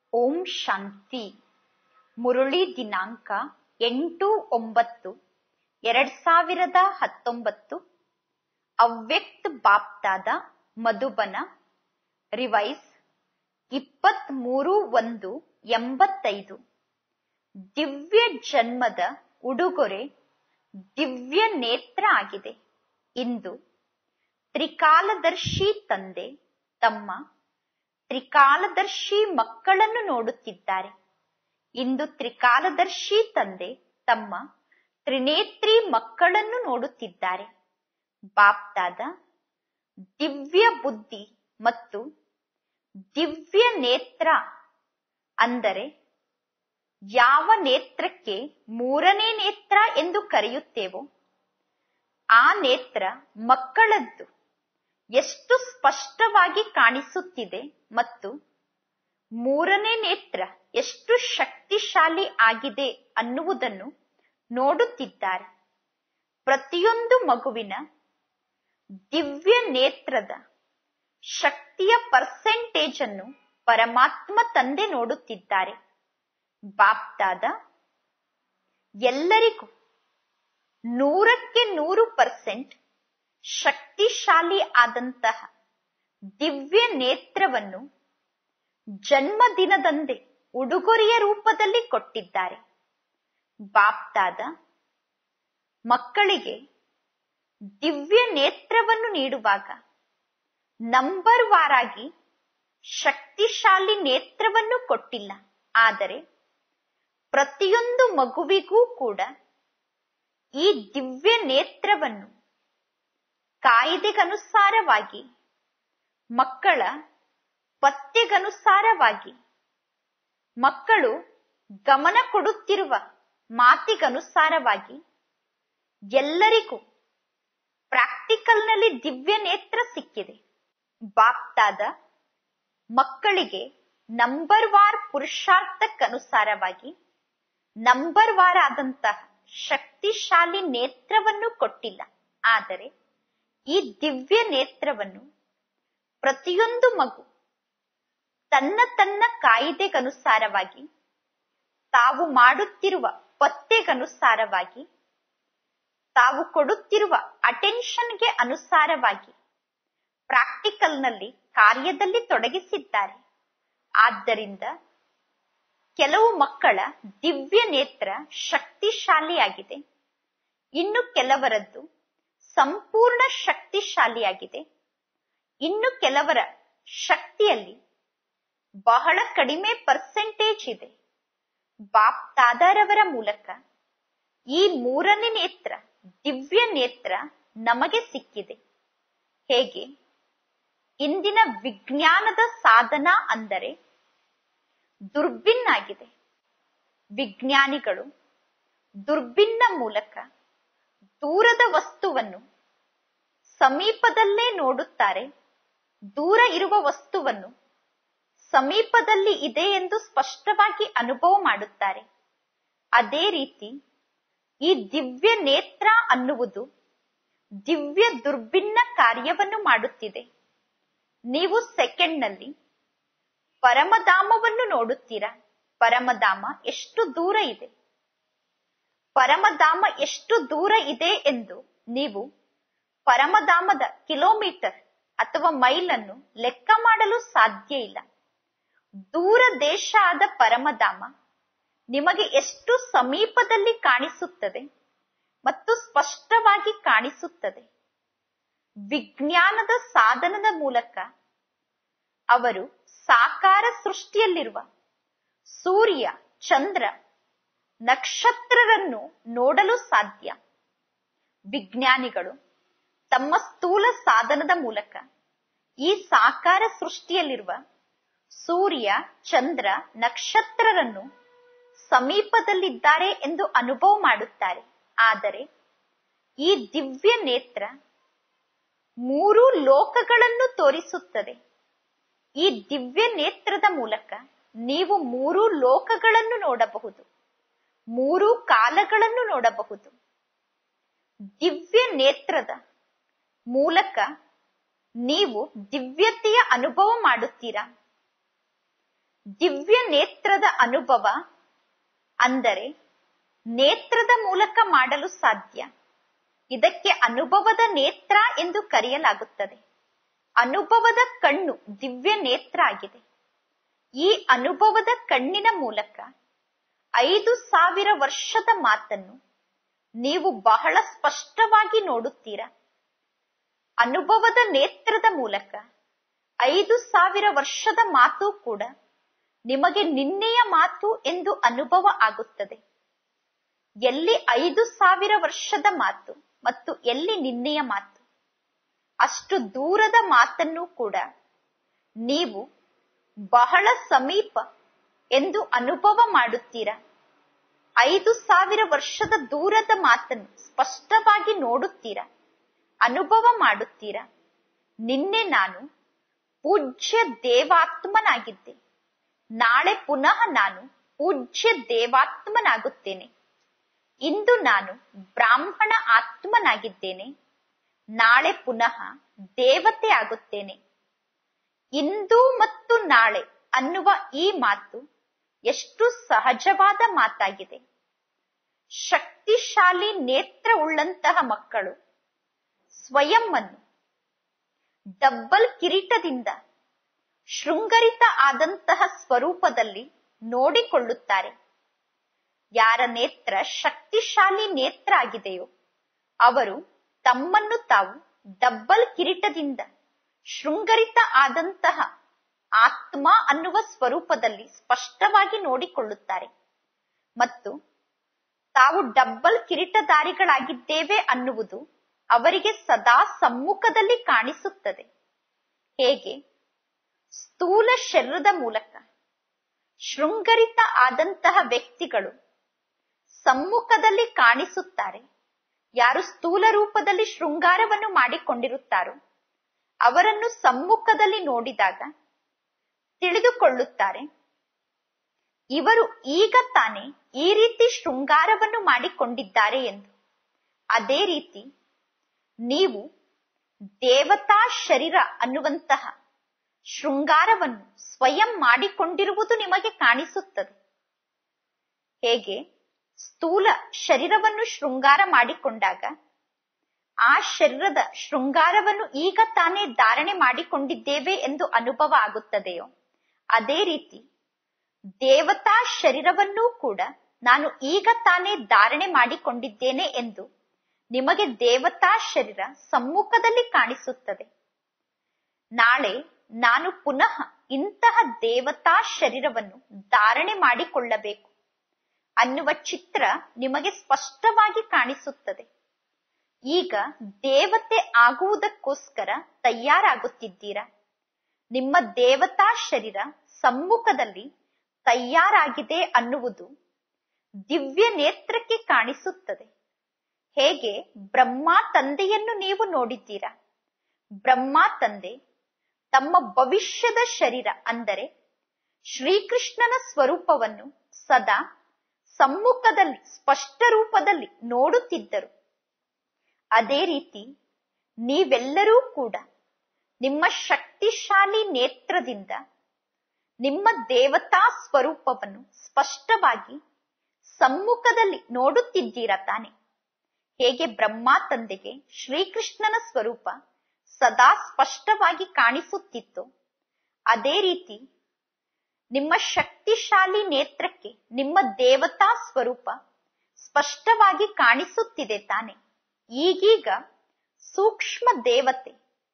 ಓಂ ಶಾಂತಿ ಮುರಳಿ ದಿನಾಂಕ ಎಂಟು ಒಂಬತ್ತು ಎರಡ್ ಸಾವಿರದ ಹತ್ತೊಂಬತ್ತು ಅವ್ಯಕ್ತ ಬಾಪ್ತಾದ ಮಧುಬನ ರಿವೈಸ್ ಇಪ್ಪತ್ತ್ ಮೂರು ಒಂದು ಎಂಬತ್ತೈದು ದಿವ್ಯ ಜನ್ಮದ ಉಡುಗೊರೆ ದಿವ್ಯ ನೇತ್ರ ಆಗಿದೆ ಇಂದು ತ್ರಿಕಾಲದರ್ಶಿ ತಂದೆ ತಮ್ಮ ತ್ರಿಕಾಲದರ್ಶಿ ಮಕ್ಕಳನ್ನು ನೋಡುತ್ತಿದ್ದಾರೆ ಇಂದು ತ್ರಿಕಾಲದರ್ಶಿ ತಂದೆ ತಮ್ಮ ತ್ರಿನೇತ್ರಿ ಮಕ್ಕಳನ್ನು ನೋಡುತ್ತಿದ್ದಾರೆ ಬಾಪ್ತಾದ ದಿವ್ಯ ಬುದ್ಧಿ ಮತ್ತು ದಿವ್ಯ ನೇತ್ರ ಅಂದರೆ ಯಾವ ನೇತ್ರಕ್ಕೆ ಮೂರನೇ ನೇತ್ರ ಎಂದು ಕರೆಯುತ್ತೇವೋ ಆ ನೇತ್ರ ಮಕ್ಕಳದ್ದು ಎಷ್ಟು ಸ್ಪಷ್ಟವಾಗಿ ಕಾಣಿಸುತ್ತಿದೆ ಮತ್ತು ಮೂರನೇ ನೇತ್ರ ಎಷ್ಟು ಶಕ್ತಿಶಾಲಿ ಆಗಿದೆ ಅನ್ನುವುದನ್ನು ನೋಡುತ್ತಿದ್ದಾರೆ ಪ್ರತಿಯೊಂದು ಮಗುವಿನ ದಿವ್ಯ ನೇತ್ರದ ಶಕ್ತಿಯ ಪರ್ಸೆಂಟೇಜ್ ಅನ್ನು ಪರಮಾತ್ಮ ತಂದೆ ನೋಡುತ್ತಿದ್ದಾರೆ ಬಾಪ್ತಾದ ಎಲ್ಲರಿಗೂ ನೂರಕ್ಕೆ ನೂರು ಪರ್ಸೆಂಟ್ ಶಕ್ತಿಶಾಲಿ ಆದಂತಹ ದಿವ್ಯ ನೇತ್ರವನ್ನು ಜನ್ಮದಿನದಂದೇ ಉಡುಗೊರೆಯ ರೂಪದಲ್ಲಿ ಕೊಟ್ಟಿದ್ದಾರೆ ಬಾಪ್ತಾದ ಮಕ್ಕಳಿಗೆ ದಿವ್ಯ ನೇತ್ರವನ್ನು ನೀಡುವಾಗ ನಂಬರ್ ವಾರಾಗಿ ಶಕ್ತಿಶಾಲಿ ನೇತ್ರವನ್ನು ಕೊಟ್ಟಿಲ್ಲ ಆದರೆ ಪ್ರತಿಯೊಂದು ಮಗುವಿಗೂ ಕೂಡ ಈ ದಿವ್ಯ ನೇತ್ರವನ್ನು ಕಾಯ್ದೆಗನುಸಾರವಾಗಿ ಮಕ್ಕಳ ಪತ್ತೆಗನುಸಾರವಾಗಿ ಮಕ್ಕಳು ಗಮನ ಕೊಡುತ್ತಿರುವ ಮಾತಿಗನುಸಾರವಾಗಿ ಎಲ್ಲರಿಗೂ ಪ್ರಾಕ್ಟಿಕಲ್ನಲ್ಲಿ ದಿವ್ಯ ನೇತ್ರ ಸಿಕ್ಕಿದೆ ಬಾಪ್ತಾದ ಮಕ್ಕಳಿಗೆ ನಂಬರ್ ವಾರ್ ಪುರುಷಾರ್ಥಕ್ಕನುಸಾರವಾಗಿ ನಂಬರ್ ವಾರ್ ಆದಂತಹ ಶಕ್ತಿಶಾಲಿ ನೇತ್ರವನ್ನು ಕೊಟ್ಟಿಲ್ಲ ಆದರೆ ಈ ದಿವ್ಯ ನೇತ್ರವನ್ನು ಪ್ರತಿಯೊಂದು ಮಗು ತನ್ನ ತನ್ನ ಕಾಯಿದೆಗನುಸಾರವಾಗಿ ತಾವು ಮಾಡುತ್ತಿರುವ ಪತ್ತೆಗನುಸಾರವಾಗಿ ತಾವು ಕೊಡುತ್ತಿರುವ ಅಟೆನ್ಷನ್ಗೆ ಅನುಸಾರವಾಗಿ ಪ್ರಾಕ್ಟಿಕಲ್ನಲ್ಲಿ ಕಾರ್ಯದಲ್ಲಿ ತೊಡಗಿಸಿದ್ದಾರೆ ಆದ್ದರಿಂದ ಕೆಲವು ಮಕ್ಕಳ ದಿವ್ಯ ನೇತ್ರ ಶಕ್ತಿಶಾಲಿಯಾಗಿದೆ ಇನ್ನು ಕೆಲವರದ್ದು ಸಂಪೂರ್ಣ ಶಕ್ತಿಶಾಲಿಯಾಗಿದೆ ಇನ್ನು ಕೆಲವರ ಶಕ್ತಿಯಲ್ಲಿ ಬಹಳ ಕಡಿಮೆ ಪರ್ಸೆಂಟೇಜ್ ಇದೆ ಬಾಪ್ತಾದರವರ ಮೂಲಕ ಈ ಮೂರನೇ ನೇತ್ರ ದಿವ್ಯ ನೇತ್ರ ನಮಗೆ ಸಿಕ್ಕಿದೆ ಹೇಗೆ ಇಂದಿನ ವಿಜ್ಞಾನದ ಸಾಧನ ಅಂದರೆ ದುರ್ಬಿನ್ನಾಗಿದೆ ವಿಜ್ಞಾನಿಗಳು ದುರ್ಬಿನ್ನ ಮೂಲಕ ದೂರದ ವಸ್ತುವನ್ನು ಸಮೀಪದಲ್ಲೇ ನೋಡುತ್ತಾರೆ ದೂರ ಇರುವ ವಸ್ತುವನ್ನು ಸಮೀಪದಲ್ಲಿ ಇದೆ ಎಂದು ಸ್ಪಷ್ಟವಾಗಿ ಅನುಭವ ಮಾಡುತ್ತಾರೆ ಅದೇ ರೀತಿ ಈ ದಿವ್ಯ ನೇತ್ರ ಅನ್ನುವುದು ದಿವ್ಯ ದುರ್ಬಿನ್ನ ಕಾರ್ಯವನ್ನು ಮಾಡುತ್ತಿದೆ ನೀವು ಸೆಕೆಂಡ್ನಲ್ಲಿ ಪರಮಧಾಮವನ್ನು ನೋಡುತ್ತೀರಾ ಪರಮಧಾಮ ಎಷ್ಟು ದೂರ ಇದೆ ಪರಮಧಾಮ ಎಷ್ಟು ದೂರ ಇದೆ ಎಂದು ನೀವು ಪರಮಧಾಮದ ಕಿಲೋಮೀಟರ್ ಅಥವಾ ಮೈಲ್ ಅನ್ನು ಲೆಕ್ಕ ಮಾಡಲು ಸಾಧ್ಯ ಇಲ್ಲ ದೂರ ದೇಶ ಆದ ಪರಮಧಾಮ ನಿಮಗೆ ಎಷ್ಟು ಸಮೀಪದಲ್ಲಿ ಕಾಣಿಸುತ್ತದೆ ಮತ್ತು ಸ್ಪಷ್ಟವಾಗಿ ಕಾಣಿಸುತ್ತದೆ ವಿಜ್ಞಾನದ ಸಾಧನದ ಮೂಲಕ ಅವರು ಸಾಕಾರ ಸೃಷ್ಟಿಯಲ್ಲಿರುವ ಸೂರ್ಯ ಚಂದ್ರ ನಕ್ಷತ್ರರನ್ನು ನೋಡಲು ಸಾಧ್ಯ ವಿಜ್ಞಾನಿಗಳು ತಮ್ಮ ಸ್ಥೂಲ ಸಾಧನದ ಮೂಲಕ ಈ ಸಾಕಾರ ಸೃಷ್ಟಿಯಲ್ಲಿರುವ ಸೂರ್ಯ ಚಂದ್ರ ನಕ್ಷತ್ರರನ್ನು ಸಮೀಪದಲ್ಲಿದ್ದಾರೆ ಎಂದು ಅನುಭವ ಮಾಡುತ್ತಾರೆ ಆದರೆ ಈ ದಿವ್ಯ ನೇತ್ರ ಮೂರು ಲೋಕಗಳನ್ನು ತೋರಿಸುತ್ತದೆ ಈ ದಿವ್ಯ ನೇತ್ರದ ಮೂಲಕ ನೀವು ಮೂರು ಲೋಕಗಳನ್ನು ನೋಡಬಹುದು ಮೂರು ಕಾಲಗಳನ್ನು ನೋಡಬಹುದು ದಿವ್ಯ ನೇತ್ರದ ಮೂಲಕ ನೀವು ದಿವ್ಯತೆಯ ಅನುಭವ ಮಾಡುತ್ತೀರಾ ದಿವ್ಯ ನೇತ್ರದ ಅನುಭವ ಅಂದರೆ ನೇತ್ರದ ಮೂಲಕ ಮಾಡಲು ಸಾಧ್ಯ ಇದಕ್ಕೆ ಅನುಭವದ ನೇತ್ರ ಎಂದು ಕರೆಯಲಾಗುತ್ತದೆ ಅನುಭವದ ಕಣ್ಣು ದಿವ್ಯ ನೇತ್ರ ಆಗಿದೆ ಈ ಅನುಭವದ ಕಣ್ಣಿನ ಮೂಲಕ ಐದು ಸಾವಿರ ವರ್ಷದ ಮಾತನ್ನು ನೀವು ಬಹಳ ಸ್ಪಷ್ಟವಾಗಿ ನೋಡುತ್ತೀರಾ ಅನುಭವದ ನೇತ್ರದ ಮೂಲಕ ಐದು ಸಾವಿರ ವರ್ಷದ ಮಾತು ಕೂಡ ನಿಮಗೆ ನಿನ್ನೆಯ ಮಾತು ಎಂದು ಅನುಭವ ಆಗುತ್ತದೆ ಎಲ್ಲಿ ಐದು ಸಾವಿರ ವರ್ಷದ ಮಾತು ಮತ್ತು ಎಲ್ಲಿ ನಿನ್ನೆಯ ಮಾತು ಅಷ್ಟು ದೂರದ ಮಾತನ್ನು ಕೂಡ ನೀವು ಬಹಳ ಸಮೀಪ ಎಂದು ಅನುಭವ ಮಾಡುತ್ತೀರಾ ಐದು ಸಾವಿರ ವರ್ಷದ ದೂರದ ಮಾತನ್ನು ಸ್ಪಷ್ಟವಾಗಿ ನೋಡುತ್ತೀರಾ ಅನುಭವ ಮಾಡುತ್ತೀರಾ ನಿನ್ನೆ ನಾನು ಪೂಜ್ಯ ದೇವಾತ್ಮನಾಗಿದ್ದೆ ನಾಳೆ ಪುನಃ ನಾನು ಪೂಜ್ಯ ದೇವಾತ್ಮನಾಗುತ್ತೇನೆ ಇಂದು ನಾನು ಬ್ರಾಹ್ಮಣ ಆತ್ಮನಾಗಿದ್ದೇನೆ ನಾಳೆ ಪುನಃ ದೇವತೆ ಆಗುತ್ತೇನೆ ಇಂದು ಮತ್ತು ನಾಳೆ ಅನ್ನುವ ಈ ಮಾತು ಎಷ್ಟು ಸಹಜವಾದ ಮಾತಾಗಿದೆ ಶಕ್ತಿಶಾಲಿ ನೇತ್ರ ಉಳ್ಳಂತಹ ಮಕ್ಕಳು ಸ್ವಯಂ ಅನ್ನು ಡಬ್ಬಲ್ ಕಿರೀಟದಿಂದ ಶೃಂಗರಿತ ಆದಂತಹ ಸ್ವರೂಪದಲ್ಲಿ ನೋಡಿಕೊಳ್ಳುತ್ತಾರೆ ಯಾರ ನೇತ್ರ ಶಕ್ತಿಶಾಲಿ ನೇತ್ರ ಆಗಿದೆಯೋ ಅವರು ತಮ್ಮನ್ನು ತಾವು ಡಬ್ಬಲ್ ಕಿರೀಟದಿಂದ ಶೃಂಗರಿತ ಆದಂತಹ ಆತ್ಮ ಅನ್ನುವ ಸ್ವರೂಪದಲ್ಲಿ ಸ್ಪಷ್ಟವಾಗಿ ನೋಡಿಕೊಳ್ಳುತ್ತಾರೆ ಮತ್ತು ತಾವು ಡಬ್ಬಲ್ ಕಿರೀಟಧಾರಿಗಳಾಗಿದ್ದೇವೆ ಅನ್ನುವುದು ಅವರಿಗೆ ಸದಾ ಸಮ್ಮುಖದಲ್ಲಿ ಕಾಣಿಸುತ್ತದೆ ಹೇಗೆ ಸ್ಥೂಲ ಶರೀರದ ಮೂಲಕ ಶೃಂಗರಿತ ಆದಂತಹ ವ್ಯಕ್ತಿಗಳು ಸಮ್ಮುಖದಲ್ಲಿ ಕಾಣಿಸುತ್ತಾರೆ ಯಾರು ಸ್ಥೂಲ ರೂಪದಲ್ಲಿ ಶೃಂಗಾರವನ್ನು ಮಾಡಿಕೊಂಡಿರುತ್ತಾರೋ ಅವರನ್ನು ಸಮ್ಮುಖದಲ್ಲಿ ನೋಡಿದಾಗ ತಿಳಿದುಕೊಳ್ಳುತ್ತಾರೆ ಇವರು ಈಗ ತಾನೇ ಈ ರೀತಿ ಶೃಂಗಾರವನ್ನು ಮಾಡಿಕೊಂಡಿದ್ದಾರೆ ಎಂದು ಅದೇ ರೀತಿ ನೀವು ದೇವತಾ ಶರೀರ ಅನ್ನುವಂತಹ ಶೃಂಗಾರವನ್ನು ಸ್ವಯಂ ಮಾಡಿಕೊಂಡಿರುವುದು ನಿಮಗೆ ಕಾಣಿಸುತ್ತದೆ ಹೇಗೆ ಸ್ಥೂಲ ಶರೀರವನ್ನು ಶೃಂಗಾರ ಮಾಡಿಕೊಂಡಾಗ ಆ ಶರೀರದ ಶೃಂಗಾರವನ್ನು ಈಗ ತಾನೇ ಧಾರಣೆ ಮಾಡಿಕೊಂಡಿದ್ದೇವೆ ಎಂದು ಅನುಭವ ಆಗುತ್ತದೆಯೋ ಅದೇ ರೀತಿ ದೇವತಾ ಶರೀರವನ್ನೂ ಕೂಡ ನಾನು ಈಗ ತಾನೇ ಧಾರಣೆ ಮಾಡಿಕೊಂಡಿದ್ದೇನೆ ಎಂದು ನಿಮಗೆ ದೇವತಾ ಶರೀರ ಸಮ್ಮುಖದಲ್ಲಿ ಕಾಣಿಸುತ್ತದೆ ನಾಳೆ ನಾನು ಪುನಃ ಇಂತಹ ದೇವತಾ ಶರೀರವನ್ನು ಧಾರಣೆ ಮಾಡಿಕೊಳ್ಳಬೇಕು ಅನ್ನುವ ಚಿತ್ರ ನಿಮಗೆ ಸ್ಪಷ್ಟವಾಗಿ ಕಾಣಿಸುತ್ತದೆ ಈಗ ದೇವತೆ ಆಗುವುದಕ್ಕೋಸ್ಕರ ತಯಾರಾಗುತ್ತಿದ್ದೀರಾ ನಿಮ್ಮ ದೇವತಾ ಶರೀರ ಸಮ್ಮುಖದಲ್ಲಿ ತಯಾರಾಗಿದೆ ಅನ್ನುವುದು ದಿವ್ಯ ನೇತ್ರಕ್ಕೆ ಕಾಣಿಸುತ್ತದೆ ಹೇಗೆ ಬ್ರಹ್ಮ ತಂದೆಯನ್ನು ನೀವು ನೋಡಿದ್ದೀರಾ ಬ್ರಹ್ಮ ತಂದೆ ತಮ್ಮ ಭವಿಷ್ಯದ ಶರೀರ ಅಂದರೆ ಶ್ರೀಕೃಷ್ಣನ ಸ್ವರೂಪವನ್ನು ಸದಾ ಸಮ್ಮುಖದಲ್ಲಿ ಸ್ಪಷ್ಟ ರೂಪದಲ್ಲಿ ನೋಡುತ್ತಿದ್ದರು ಅದೇ ರೀತಿ ನೀವೆಲ್ಲರೂ ಕೂಡ ನಿಮ್ಮ ಶಕ್ತಿಶಾಲಿ ನೇತ್ರದಿಂದ ನಿಮ್ಮ ದೇವತಾ ಸ್ವರೂಪವನ್ನು ಸ್ಪಷ್ಟವಾಗಿ ಸಮ್ಮುಖದಲ್ಲಿ ನೋಡುತ್ತಿದ್ದೀರಾ ತಾನೆ ಹೇಗೆ ಬ್ರಹ್ಮ ತಂದೆಗೆ ಶ್ರೀಕೃಷ್ಣನ ಸ್ವರೂಪ ಸದಾ ಸ್ಪಷ್ಟವಾಗಿ ಕಾಣಿಸುತ್ತಿತ್ತು ಅದೇ ರೀತಿ ನಿಮ್ಮ ಶಕ್ತಿಶಾಲಿ ನೇತ್ರಕ್ಕೆ ನಿಮ್ಮ ದೇವತಾ ಸ್ವರೂಪ ಸ್ಪಷ್ಟವಾಗಿ ಕಾಣಿಸುತ್ತಿದೆ ತಾನೆ ಈಗೀಗ ಸೂಕ್ಷ್ಮ ದೇವತೆ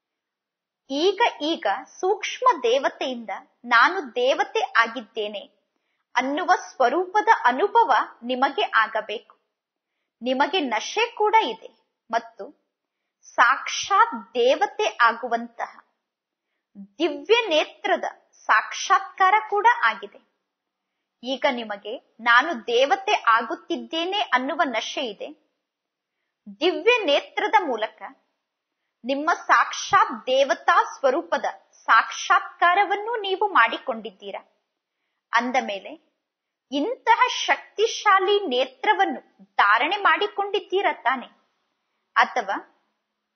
ಈಗ ಈಗ ಸೂಕ್ಷ್ಮ ದೇವತೆಯಿಂದ ನಾನು ದೇವತೆ ಆಗಿದ್ದೇನೆ ಅನ್ನುವ ಸ್ವರೂಪದ ಅನುಭವ ನಿಮಗೆ ಆಗಬೇಕು ನಿಮಗೆ ನಶೆ ಕೂಡ ಇದೆ ಮತ್ತು ಸಾಕ್ಷಾತ್ ದೇವತೆ ಆಗುವಂತಹ ದಿವ್ಯ ನೇತ್ರದ ಸಾಕ್ಷಾತ್ಕಾರ ಕೂಡ ಆಗಿದೆ ಈಗ ನಿಮಗೆ ನಾನು ದೇವತೆ ಆಗುತ್ತಿದ್ದೇನೆ ಅನ್ನುವ ನಶೆ ಇದೆ ದಿವ್ಯ ನೇತ್ರದ ಮೂಲಕ ನಿಮ್ಮ ಸಾಕ್ಷಾತ್ ದೇವತಾ ಸ್ವರೂಪದ ಸಾಕ್ಷಾತ್ಕಾರವನ್ನು ನೀವು ಮಾಡಿಕೊಂಡಿದ್ದೀರಾ ಅಂದ ಮೇಲೆ ಇಂತಹ ಶಕ್ತಿಶಾಲಿ ನೇತ್ರವನ್ನು ಧಾರಣೆ ಮಾಡಿಕೊಂಡಿದ್ದೀರಾ ತಾನೆ ಅಥವಾ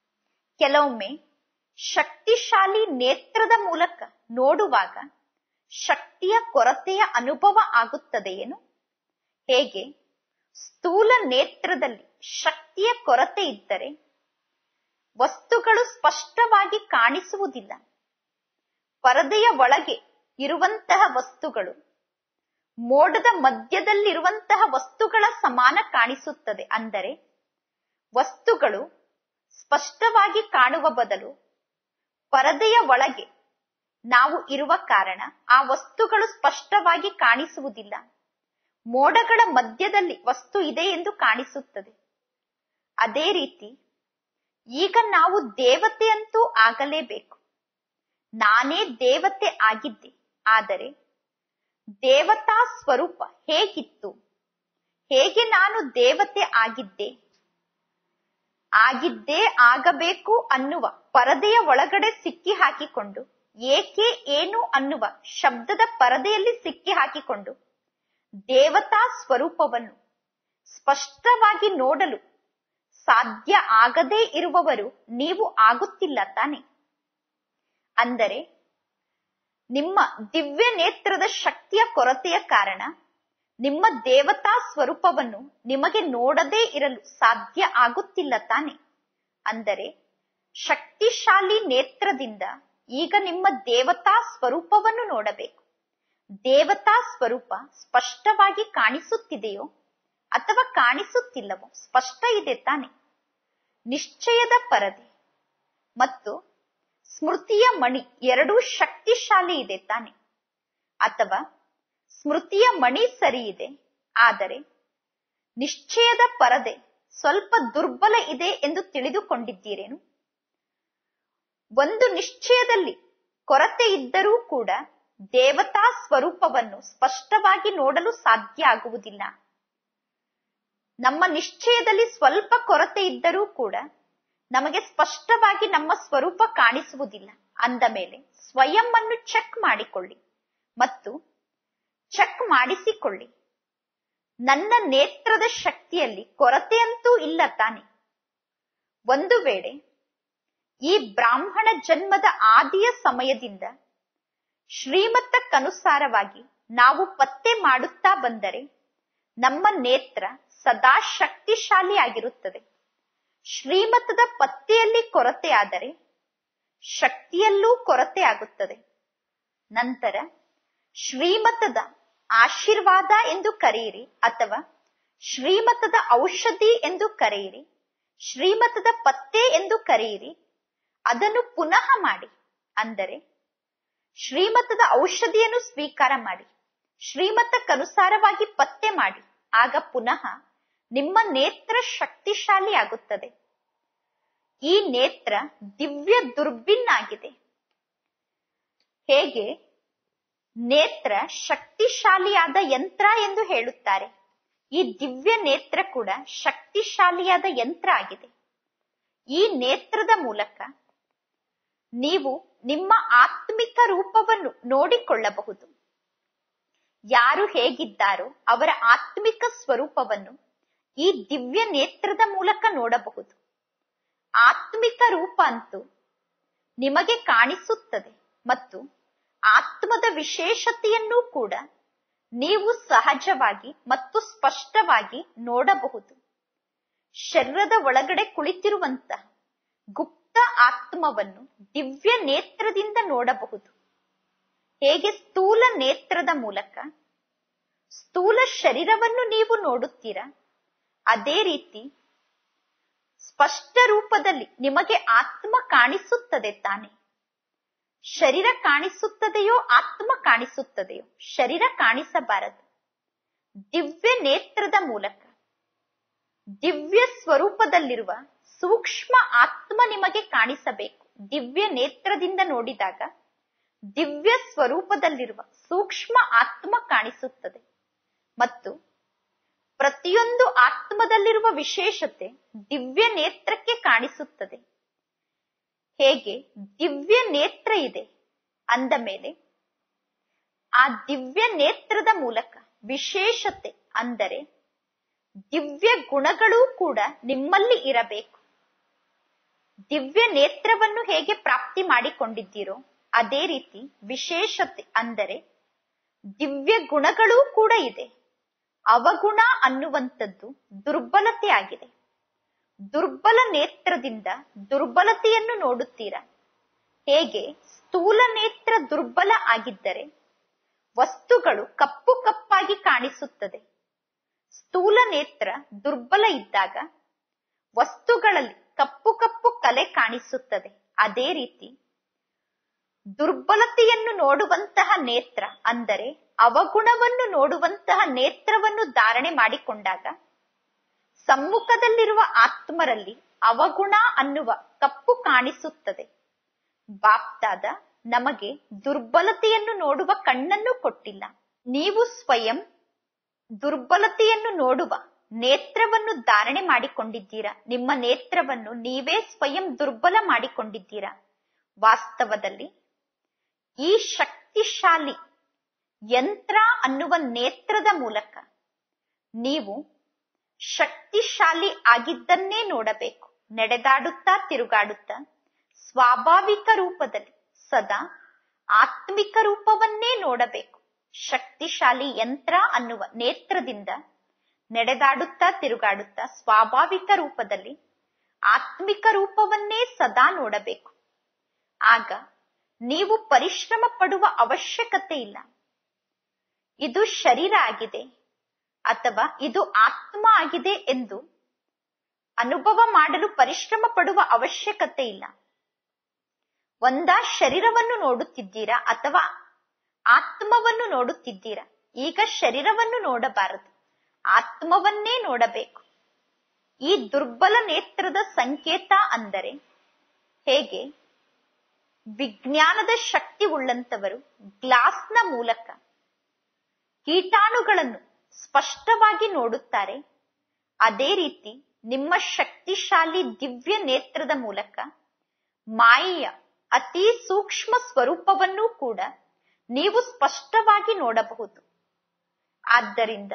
ಕೆಲವೊಮ್ಮೆ ಶಕ್ತಿಶಾಲಿ ನೇತ್ರದ ಮೂಲಕ ನೋಡುವಾಗ ಶಕ್ತಿಯ ಕೊರತೆಯ ಅನುಭವ ಆಗುತ್ತದೆಯೇನು ಹೇಗೆ ಸ್ಥೂಲ ನೇತ್ರದಲ್ಲಿ ಶಕ್ತಿಯ ಕೊರತೆ ಇದ್ದರೆ ವಸ್ತುಗಳು ಸ್ಪಷ್ಟವಾಗಿ ಕಾಣಿಸುವುದಿಲ್ಲ ಪರದೆಯ ಒಳಗೆ ಇರುವಂತಹ ವಸ್ತುಗಳು ಮೋಡದ ಮಧ್ಯದಲ್ಲಿರುವಂತಹ ವಸ್ತುಗಳ ಸಮಾನ ಕಾಣಿಸುತ್ತದೆ ಅಂದರೆ ವಸ್ತುಗಳು ಸ್ಪಷ್ಟವಾಗಿ ಕಾಣುವ ಬದಲು ಪರದೆಯ ಒಳಗೆ ನಾವು ಇರುವ ಕಾರಣ ಆ ವಸ್ತುಗಳು ಸ್ಪಷ್ಟವಾಗಿ ಕಾಣಿಸುವುದಿಲ್ಲ ಮೋಡಗಳ ಮಧ್ಯದಲ್ಲಿ ವಸ್ತು ಇದೆ ಎಂದು ಕಾಣಿಸುತ್ತದೆ ಅದೇ ರೀತಿ ಈಗ ನಾವು ದೇವತೆಯಂತೂ ಆಗಲೇಬೇಕು ನಾನೇ ದೇವತೆ ಆಗಿದ್ದೆ ಆದರೆ ದೇವತಾ ಸ್ವರೂಪ ಹೇಗಿತ್ತು ಹೇಗೆ ನಾನು ದೇವತೆ ಆಗಿದ್ದೆ ಆಗಿದ್ದೇ ಆಗಬೇಕು ಅನ್ನುವ ಪರದೆಯ ಒಳಗಡೆ ಸಿಕ್ಕಿ ಹಾಕಿಕೊಂಡು ಏಕೆ ಏನು ಅನ್ನುವ ಶಬ್ದದ ಪರದೆಯಲ್ಲಿ ಸಿಕ್ಕಿ ಹಾಕಿಕೊಂಡು ದೇವತಾ ಸ್ವರೂಪವನ್ನು ಸ್ಪಷ್ಟವಾಗಿ ನೋಡಲು ಸಾಧ್ಯ ಆಗದೇ ಇರುವವರು ನೀವು ಆಗುತ್ತಿಲ್ಲ ತಾನೆ ಅಂದರೆ ನಿಮ್ಮ ದಿವ್ಯ ನೇತ್ರದ ಶಕ್ತಿಯ ಕೊರತೆಯ ಕಾರಣ ನಿಮ್ಮ ದೇವತಾ ಸ್ವರೂಪವನ್ನು ನಿಮಗೆ ನೋಡದೇ ಇರಲು ಸಾಧ್ಯ ಆಗುತ್ತಿಲ್ಲ ತಾನೆ ಅಂದರೆ ಶಕ್ತಿಶಾಲಿ ನೇತ್ರದಿಂದ ಈಗ ನಿಮ್ಮ ದೇವತಾ ಸ್ವರೂಪವನ್ನು ನೋಡಬೇಕು ದೇವತಾ ಸ್ವರೂಪ ಸ್ಪಷ್ಟವಾಗಿ ಕಾಣಿಸುತ್ತಿದೆಯೋ ಅಥವಾ ಕಾಣಿಸುತ್ತಿಲ್ಲವೋ ಸ್ಪಷ್ಟ ಇದೆ ತಾನೆ ನಿಶ್ಚಯದ ಪರದೆ ಮತ್ತು ಸ್ಮೃತಿಯ ಮಣಿ ಎರಡೂ ಶಕ್ತಿಶಾಲಿ ಇದೆ ತಾನೆ ಅಥವಾ ಸ್ಮೃತಿಯ ಮಣಿ ಸರಿ ಇದೆ ಆದರೆ ನಿಶ್ಚಯದ ಪರದೆ ಸ್ವಲ್ಪ ದುರ್ಬಲ ಇದೆ ಎಂದು ತಿಳಿದುಕೊಂಡಿದ್ದೀರೇನು ಒಂದು ನಿಶ್ಚಯದಲ್ಲಿ ಕೊರತೆ ಇದ್ದರೂ ಕೂಡ ದೇವತಾ ಸ್ವರೂಪವನ್ನು ಸ್ಪಷ್ಟವಾಗಿ ನೋಡಲು ಸಾಧ್ಯ ಆಗುವುದಿಲ್ಲ ನಮ್ಮ ನಿಶ್ಚಯದಲ್ಲಿ ಸ್ವಲ್ಪ ಕೊರತೆ ಇದ್ದರೂ ಕೂಡ ನಮಗೆ ಸ್ಪಷ್ಟವಾಗಿ ನಮ್ಮ ಸ್ವರೂಪ ಕಾಣಿಸುವುದಿಲ್ಲ ಅಂದ ಮೇಲೆ ಸ್ವಯಂ ಅನ್ನು ಚೆಕ್ ಮಾಡಿಕೊಳ್ಳಿ ಮತ್ತು ಚೆಕ್ ಮಾಡಿಸಿಕೊಳ್ಳಿ ನನ್ನ ನೇತ್ರದ ಶಕ್ತಿಯಲ್ಲಿ ಕೊರತೆಯಂತೂ ಇಲ್ಲ ತಾನೆ ಒಂದು ವೇಳೆ ಈ ಬ್ರಾಹ್ಮಣ ಜನ್ಮದ ಆದಿಯ ಸಮಯದಿಂದ ಶ್ರೀಮತಕ್ಕನುಸಾರವಾಗಿ ನಾವು ಪತ್ತೆ ಮಾಡುತ್ತಾ ಬಂದರೆ ನಮ್ಮ ನೇತ್ರ ಸದಾ ಶಕ್ತಿಶಾಲಿ ಆಗಿರುತ್ತದೆ ಶ್ರೀಮತದ ಪತ್ತೆಯಲ್ಲಿ ಕೊರತೆ ಆದರೆ ಶಕ್ತಿಯಲ್ಲೂ ಕೊರತೆ ಆಗುತ್ತದೆ ನಂತರ ಶ್ರೀಮತದ ಆಶೀರ್ವಾದ ಎಂದು ಕರೆಯಿರಿ ಅಥವಾ ಶ್ರೀಮತದ ಔಷಧಿ ಎಂದು ಕರೆಯಿರಿ ಶ್ರೀಮತದ ಪತ್ತೆ ಎಂದು ಕರೆಯಿರಿ ಅದನ್ನು ಪುನಃ ಮಾಡಿ ಅಂದರೆ ಶ್ರೀಮತದ ಔಷಧಿಯನ್ನು ಸ್ವೀಕಾರ ಮಾಡಿ ಶ್ರೀಮತಕ್ಕನುಸಾರವಾಗಿ ಪತ್ತೆ ಮಾಡಿ ಆಗ ಪುನಃ ನಿಮ್ಮ ನೇತ್ರ ಶಕ್ತಿಶಾಲಿ ಆಗುತ್ತದೆ ಈ ನೇತ್ರ ದಿವ್ಯ ದುರ್ಬಿನ್ನಾಗಿದೆ ಹೇಗೆ ನೇತ್ರ ಶಕ್ತಿಶಾಲಿಯಾದ ಯಂತ್ರ ಎಂದು ಹೇಳುತ್ತಾರೆ ಈ ದಿವ್ಯ ನೇತ್ರ ಕೂಡ ಶಕ್ತಿಶಾಲಿಯಾದ ಯಂತ್ರ ಆಗಿದೆ ಈ ನೇತ್ರದ ಮೂಲಕ ನೀವು ನಿಮ್ಮ ಆತ್ಮಿಕ ರೂಪವನ್ನು ನೋಡಿಕೊಳ್ಳಬಹುದು ಯಾರು ಹೇಗಿದ್ದಾರೋ ಅವರ ಆತ್ಮಿಕ ಸ್ವರೂಪವನ್ನು ಈ ದಿವ್ಯ ನೇತ್ರದ ಮೂಲಕ ನೋಡಬಹುದು ಆತ್ಮಿಕ ರೂಪ ಅಂತೂ ನಿಮಗೆ ಕಾಣಿಸುತ್ತದೆ ಮತ್ತು ಆತ್ಮದ ವಿಶೇಷತೆಯನ್ನೂ ಕೂಡ ನೀವು ಸಹಜವಾಗಿ ಮತ್ತು ಸ್ಪಷ್ಟವಾಗಿ ನೋಡಬಹುದು ಶರೀರದ ಒಳಗಡೆ ಕುಳಿತಿರುವಂತಹ ಗುಪ್ತ ಆತ್ಮವನ್ನು ದಿವ್ಯ ನೇತ್ರದಿಂದ ನೋಡಬಹುದು ಹೇಗೆ ಸ್ಥೂಲ ನೇತ್ರದ ಮೂಲಕ ಸ್ಥೂಲ ಶರೀರವನ್ನು ನೀವು ನೋಡುತ್ತೀರಾ ಅದೇ ರೀತಿ ಸ್ಪಷ್ಟ ರೂಪದಲ್ಲಿ ನಿಮಗೆ ಆತ್ಮ ಕಾಣಿಸುತ್ತದೆ ತಾನೆ ಶರೀರ ಕಾಣಿಸುತ್ತದೆಯೋ ಆತ್ಮ ಕಾಣಿಸುತ್ತದೆಯೋ ಶರೀರ ಕಾಣಿಸಬಾರದು ದಿವ್ಯ ನೇತ್ರದ ಮೂಲಕ ದಿವ್ಯ ಸ್ವರೂಪದಲ್ಲಿರುವ ಸೂಕ್ಷ್ಮ ಆತ್ಮ ನಿಮಗೆ ಕಾಣಿಸಬೇಕು ದಿವ್ಯ ನೇತ್ರದಿಂದ ನೋಡಿದಾಗ ದಿವ್ಯ ಸ್ವರೂಪದಲ್ಲಿರುವ ಸೂಕ್ಷ್ಮ ಆತ್ಮ ಕಾಣಿಸುತ್ತದೆ ಮತ್ತು ಪ್ರತಿಯೊಂದು ಆತ್ಮದಲ್ಲಿರುವ ವಿಶೇಷತೆ ದಿವ್ಯ ನೇತ್ರಕ್ಕೆ ಕಾಣಿಸುತ್ತದೆ ಹೇಗೆ ದಿವ್ಯ ನೇತ್ರ ಇದೆ ಅಂದ ಮೇಲೆ ಆ ದಿವ್ಯ ನೇತ್ರದ ಮೂಲಕ ವಿಶೇಷತೆ ಅಂದರೆ ದಿವ್ಯ ಗುಣಗಳೂ ಕೂಡ ನಿಮ್ಮಲ್ಲಿ ಇರಬೇಕು ದಿವ್ಯ ನೇತ್ರವನ್ನು ಹೇಗೆ ಪ್ರಾಪ್ತಿ ಮಾಡಿಕೊಂಡಿದ್ದೀರೋ ಅದೇ ರೀತಿ ವಿಶೇಷತೆ ಅಂದರೆ ದಿವ್ಯ ಗುಣಗಳೂ ಕೂಡ ಇದೆ ಅವಗುಣ ಅನ್ನುವಂಥದ್ದು ದುರ್ಬಲತೆ ಆಗಿದೆ ದುರ್ಬಲ ನೇತ್ರದಿಂದ ದುರ್ಬಲತೆಯನ್ನು ನೋಡುತ್ತೀರಾ ಹೇಗೆ ಸ್ಥೂಲ ನೇತ್ರ ದುರ್ಬಲ ಆಗಿದ್ದರೆ ವಸ್ತುಗಳು ಕಪ್ಪು ಕಪ್ಪಾಗಿ ಕಾಣಿಸುತ್ತದೆ ಸ್ಥೂಲ ನೇತ್ರ ದುರ್ಬಲ ಇದ್ದಾಗ ವಸ್ತುಗಳಲ್ಲಿ ಕಪ್ಪು ಕಪ್ಪು ಕಲೆ ಕಾಣಿಸುತ್ತದೆ ಅದೇ ರೀತಿ ದುರ್ಬಲತೆಯನ್ನು ನೋಡುವಂತಹ ನೇತ್ರ ಅಂದರೆ ಅವಗುಣವನ್ನು ನೋಡುವಂತಹ ನೇತ್ರವನ್ನು ಧಾರಣೆ ಮಾಡಿಕೊಂಡಾಗ ಸಮ್ಮುಖದಲ್ಲಿರುವ ಆತ್ಮರಲ್ಲಿ ಅವಗುಣ ಅನ್ನುವ ಕಪ್ಪು ಕಾಣಿಸುತ್ತದೆ ಬಾಪ್ತಾದ ನಮಗೆ ದುರ್ಬಲತೆಯನ್ನು ನೋಡುವ ಕಣ್ಣನ್ನು ಕೊಟ್ಟಿಲ್ಲ ನೀವು ಸ್ವಯಂ ದುರ್ಬಲತೆಯನ್ನು ನೋಡುವ ನೇತ್ರವನ್ನು ಧಾರಣೆ ಮಾಡಿಕೊಂಡಿದ್ದೀರಾ ನಿಮ್ಮ ನೇತ್ರವನ್ನು ನೀವೇ ಸ್ವಯಂ ದುರ್ಬಲ ಮಾಡಿಕೊಂಡಿದ್ದೀರಾ ವಾಸ್ತವದಲ್ಲಿ ಈ ಶಕ್ತಿಶಾಲಿ ಯಂತ್ರ ಅನ್ನುವ ನೇತ್ರದ ಮೂಲಕ ನೀವು ಶಕ್ತಿಶಾಲಿ ಆಗಿದ್ದನ್ನೇ ನೋಡಬೇಕು ನಡೆದಾಡುತ್ತಾ ತಿರುಗಾಡುತ್ತಾ ಸ್ವಾಭಾವಿಕ ರೂಪದಲ್ಲಿ ಸದಾ ಆತ್ಮಿಕ ರೂಪವನ್ನೇ ನೋಡಬೇಕು ಶಕ್ತಿಶಾಲಿ ಯಂತ್ರ ಅನ್ನುವ ನೇತ್ರದಿಂದ ನಡೆದಾಡುತ್ತಾ ತಿರುಗಾಡುತ್ತಾ ಸ್ವಾಭಾವಿಕ ರೂಪದಲ್ಲಿ ಆತ್ಮಿಕ ರೂಪವನ್ನೇ ಸದಾ ನೋಡಬೇಕು ಆಗ ನೀವು ಪರಿಶ್ರಮ ಪಡುವ ಅವಶ್ಯಕತೆ ಇಲ್ಲ ಇದು ಶರೀರ ಆಗಿದೆ ಅಥವಾ ಇದು ಆತ್ಮ ಆಗಿದೆ ಎಂದು ಅನುಭವ ಮಾಡಲು ಪರಿಶ್ರಮ ಪಡುವ ಅವಶ್ಯಕತೆ ಇಲ್ಲ ಒಂದ ಶರೀರವನ್ನು ನೋಡುತ್ತಿದ್ದೀರಾ ಅಥವಾ ಆತ್ಮವನ್ನು ನೋಡುತ್ತಿದ್ದೀರಾ ಈಗ ಶರೀರವನ್ನು ನೋಡಬಾರದು ಆತ್ಮವನ್ನೇ ನೋಡಬೇಕು ಈ ದುರ್ಬಲ ನೇತ್ರದ ಸಂಕೇತ ಅಂದರೆ ಹೇಗೆ ವಿಜ್ಞಾನದ ಶಕ್ತಿ ಉಳ್ಳಂತವರು ಗ್ಲಾಸ್ನ ಮೂಲಕ ಕೀಟಾಣುಗಳನ್ನು ಸ್ಪಷ್ಟವಾಗಿ ನೋಡುತ್ತಾರೆ ಅದೇ ರೀತಿ ನಿಮ್ಮ ಶಕ್ತಿಶಾಲಿ ದಿವ್ಯ ನೇತ್ರದ ಮೂಲಕ ಮಾಯೆಯ ಅತಿ ಸೂಕ್ಷ್ಮ ಸ್ವರೂಪವನ್ನೂ ಕೂಡ ನೀವು ಸ್ಪಷ್ಟವಾಗಿ ನೋಡಬಹುದು ಆದ್ದರಿಂದ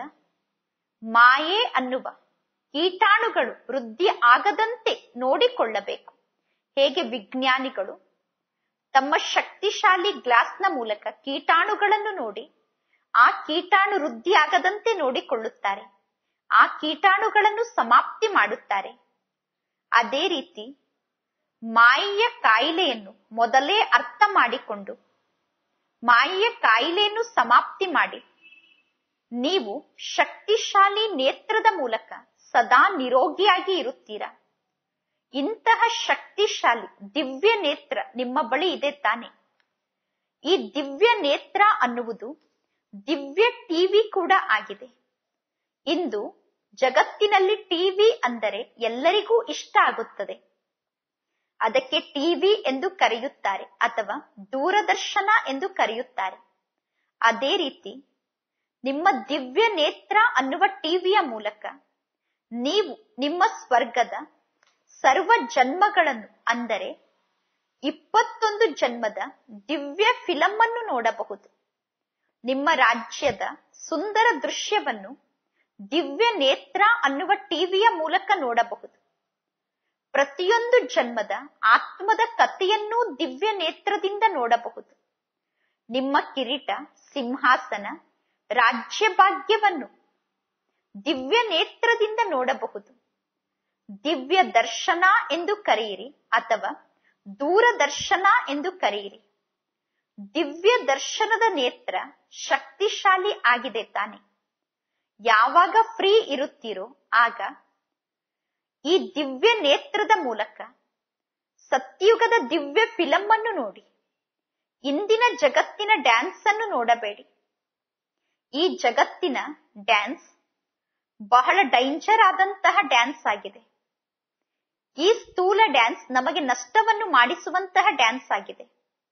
ಮಾಯೆ ಅನ್ನುವ ಕೀಟಾಣುಗಳು ವೃದ್ಧಿ ಆಗದಂತೆ ನೋಡಿಕೊಳ್ಳಬೇಕು ಹೇಗೆ ವಿಜ್ಞಾನಿಗಳು ತಮ್ಮ ಶಕ್ತಿಶಾಲಿ ಗ್ಲಾಸ್ನ ಮೂಲಕ ಕೀಟಾಣುಗಳನ್ನು ನೋಡಿ ಆ ಕೀಟಾಣು ವೃದ್ಧಿ ಆಗದಂತೆ ನೋಡಿಕೊಳ್ಳುತ್ತಾರೆ ಆ ಕೀಟಾಣುಗಳನ್ನು ಸಮಾಪ್ತಿ ಮಾಡುತ್ತಾರೆ ಅದೇ ರೀತಿ ಮಾಯೆಯ ಕಾಯಿಲೆಯನ್ನು ಮೊದಲೇ ಅರ್ಥ ಮಾಡಿಕೊಂಡು ಮಾಯೆಯ ಕಾಯಿಲೆಯನ್ನು ಸಮಾಪ್ತಿ ಮಾಡಿ ನೀವು ಶಕ್ತಿಶಾಲಿ ನೇತ್ರದ ಮೂಲಕ ಸದಾ ನಿರೋಗಿಯಾಗಿ ಇರುತ್ತೀರಾ ಇಂತಹ ಶಕ್ತಿಶಾಲಿ ದಿವ್ಯ ನೇತ್ರ ನಿಮ್ಮ ಬಳಿ ಇದೆ ತಾನೆ ಈ ದಿವ್ಯ ನೇತ್ರ ಅನ್ನುವುದು ದಿವ್ಯ ಟಿವಿ ಕೂಡ ಆಗಿದೆ ಇಂದು ಜಗತ್ತಿನಲ್ಲಿ ಟಿವಿ ಅಂದರೆ ಎಲ್ಲರಿಗೂ ಇಷ್ಟ ಆಗುತ್ತದೆ ಅದಕ್ಕೆ ಟಿವಿ ಎಂದು ಕರೆಯುತ್ತಾರೆ ಅಥವಾ ದೂರದರ್ಶನ ಎಂದು ಕರೆಯುತ್ತಾರೆ ಅದೇ ರೀತಿ ನಿಮ್ಮ ದಿವ್ಯ ನೇತ್ರ ಅನ್ನುವ ಟಿವಿಯ ಮೂಲಕ ನೀವು ನಿಮ್ಮ ಸ್ವರ್ಗದ ಸರ್ವ ಜನ್ಮಗಳನ್ನು ಅಂದರೆ ಇಪ್ಪತ್ತೊಂದು ಜನ್ಮದ ದಿವ್ಯ ಫಿಲಂ ಅನ್ನು ನೋಡಬಹುದು ನಿಮ್ಮ ರಾಜ್ಯದ ಸುಂದರ ದೃಶ್ಯವನ್ನು ದಿವ್ಯ ನೇತ್ರ ಅನ್ನುವ ಟಿವಿಯ ಮೂಲಕ ನೋಡಬಹುದು ಪ್ರತಿಯೊಂದು ಜನ್ಮದ ಆತ್ಮದ ಕಥೆಯನ್ನೂ ದಿವ್ಯ ನೇತ್ರದಿಂದ ನೋಡಬಹುದು ನಿಮ್ಮ ಕಿರೀಟ ಸಿಂಹಾಸನ ರಾಜ್ಯ ಭಾಗ್ಯವನ್ನು ದಿವ್ಯ ನೇತ್ರದಿಂದ ನೋಡಬಹುದು ದಿವ್ಯ ದರ್ಶನ ಎಂದು ಕರೆಯಿರಿ ಅಥವಾ ದೂರದರ್ಶನ ಎಂದು ಕರೆಯಿರಿ ದಿವ್ಯ ದರ್ಶನದ ನೇತ್ರ ಶಕ್ತಿಶಾಲಿ ಆಗಿದೆ ತಾನೆ ಯಾವಾಗ ಫ್ರೀ ಇರುತ್ತೀರೋ ಆಗ ಈ ದಿವ್ಯ ನೇತ್ರದ ಮೂಲಕ ಸತ್ಯುಗದ ದಿವ್ಯ ಫಿಲಂ ಅನ್ನು ನೋಡಿ ಇಂದಿನ ಜಗತ್ತಿನ ಡ್ಯಾನ್ಸ್ ಅನ್ನು ನೋಡಬೇಡಿ ಈ ಜಗತ್ತಿನ ಡ್ಯಾನ್ಸ್ ಬಹಳ ಡೇಂಜರ್ ಆದಂತಹ ಡ್ಯಾನ್ಸ್ ಆಗಿದೆ ಈ ಸ್ಥೂಲ ಡ್ಯಾನ್ಸ್ ನಮಗೆ ನಷ್ಟವನ್ನು ಮಾಡಿಸುವಂತಹ ಡ್ಯಾನ್ಸ್ ಆಗಿದೆ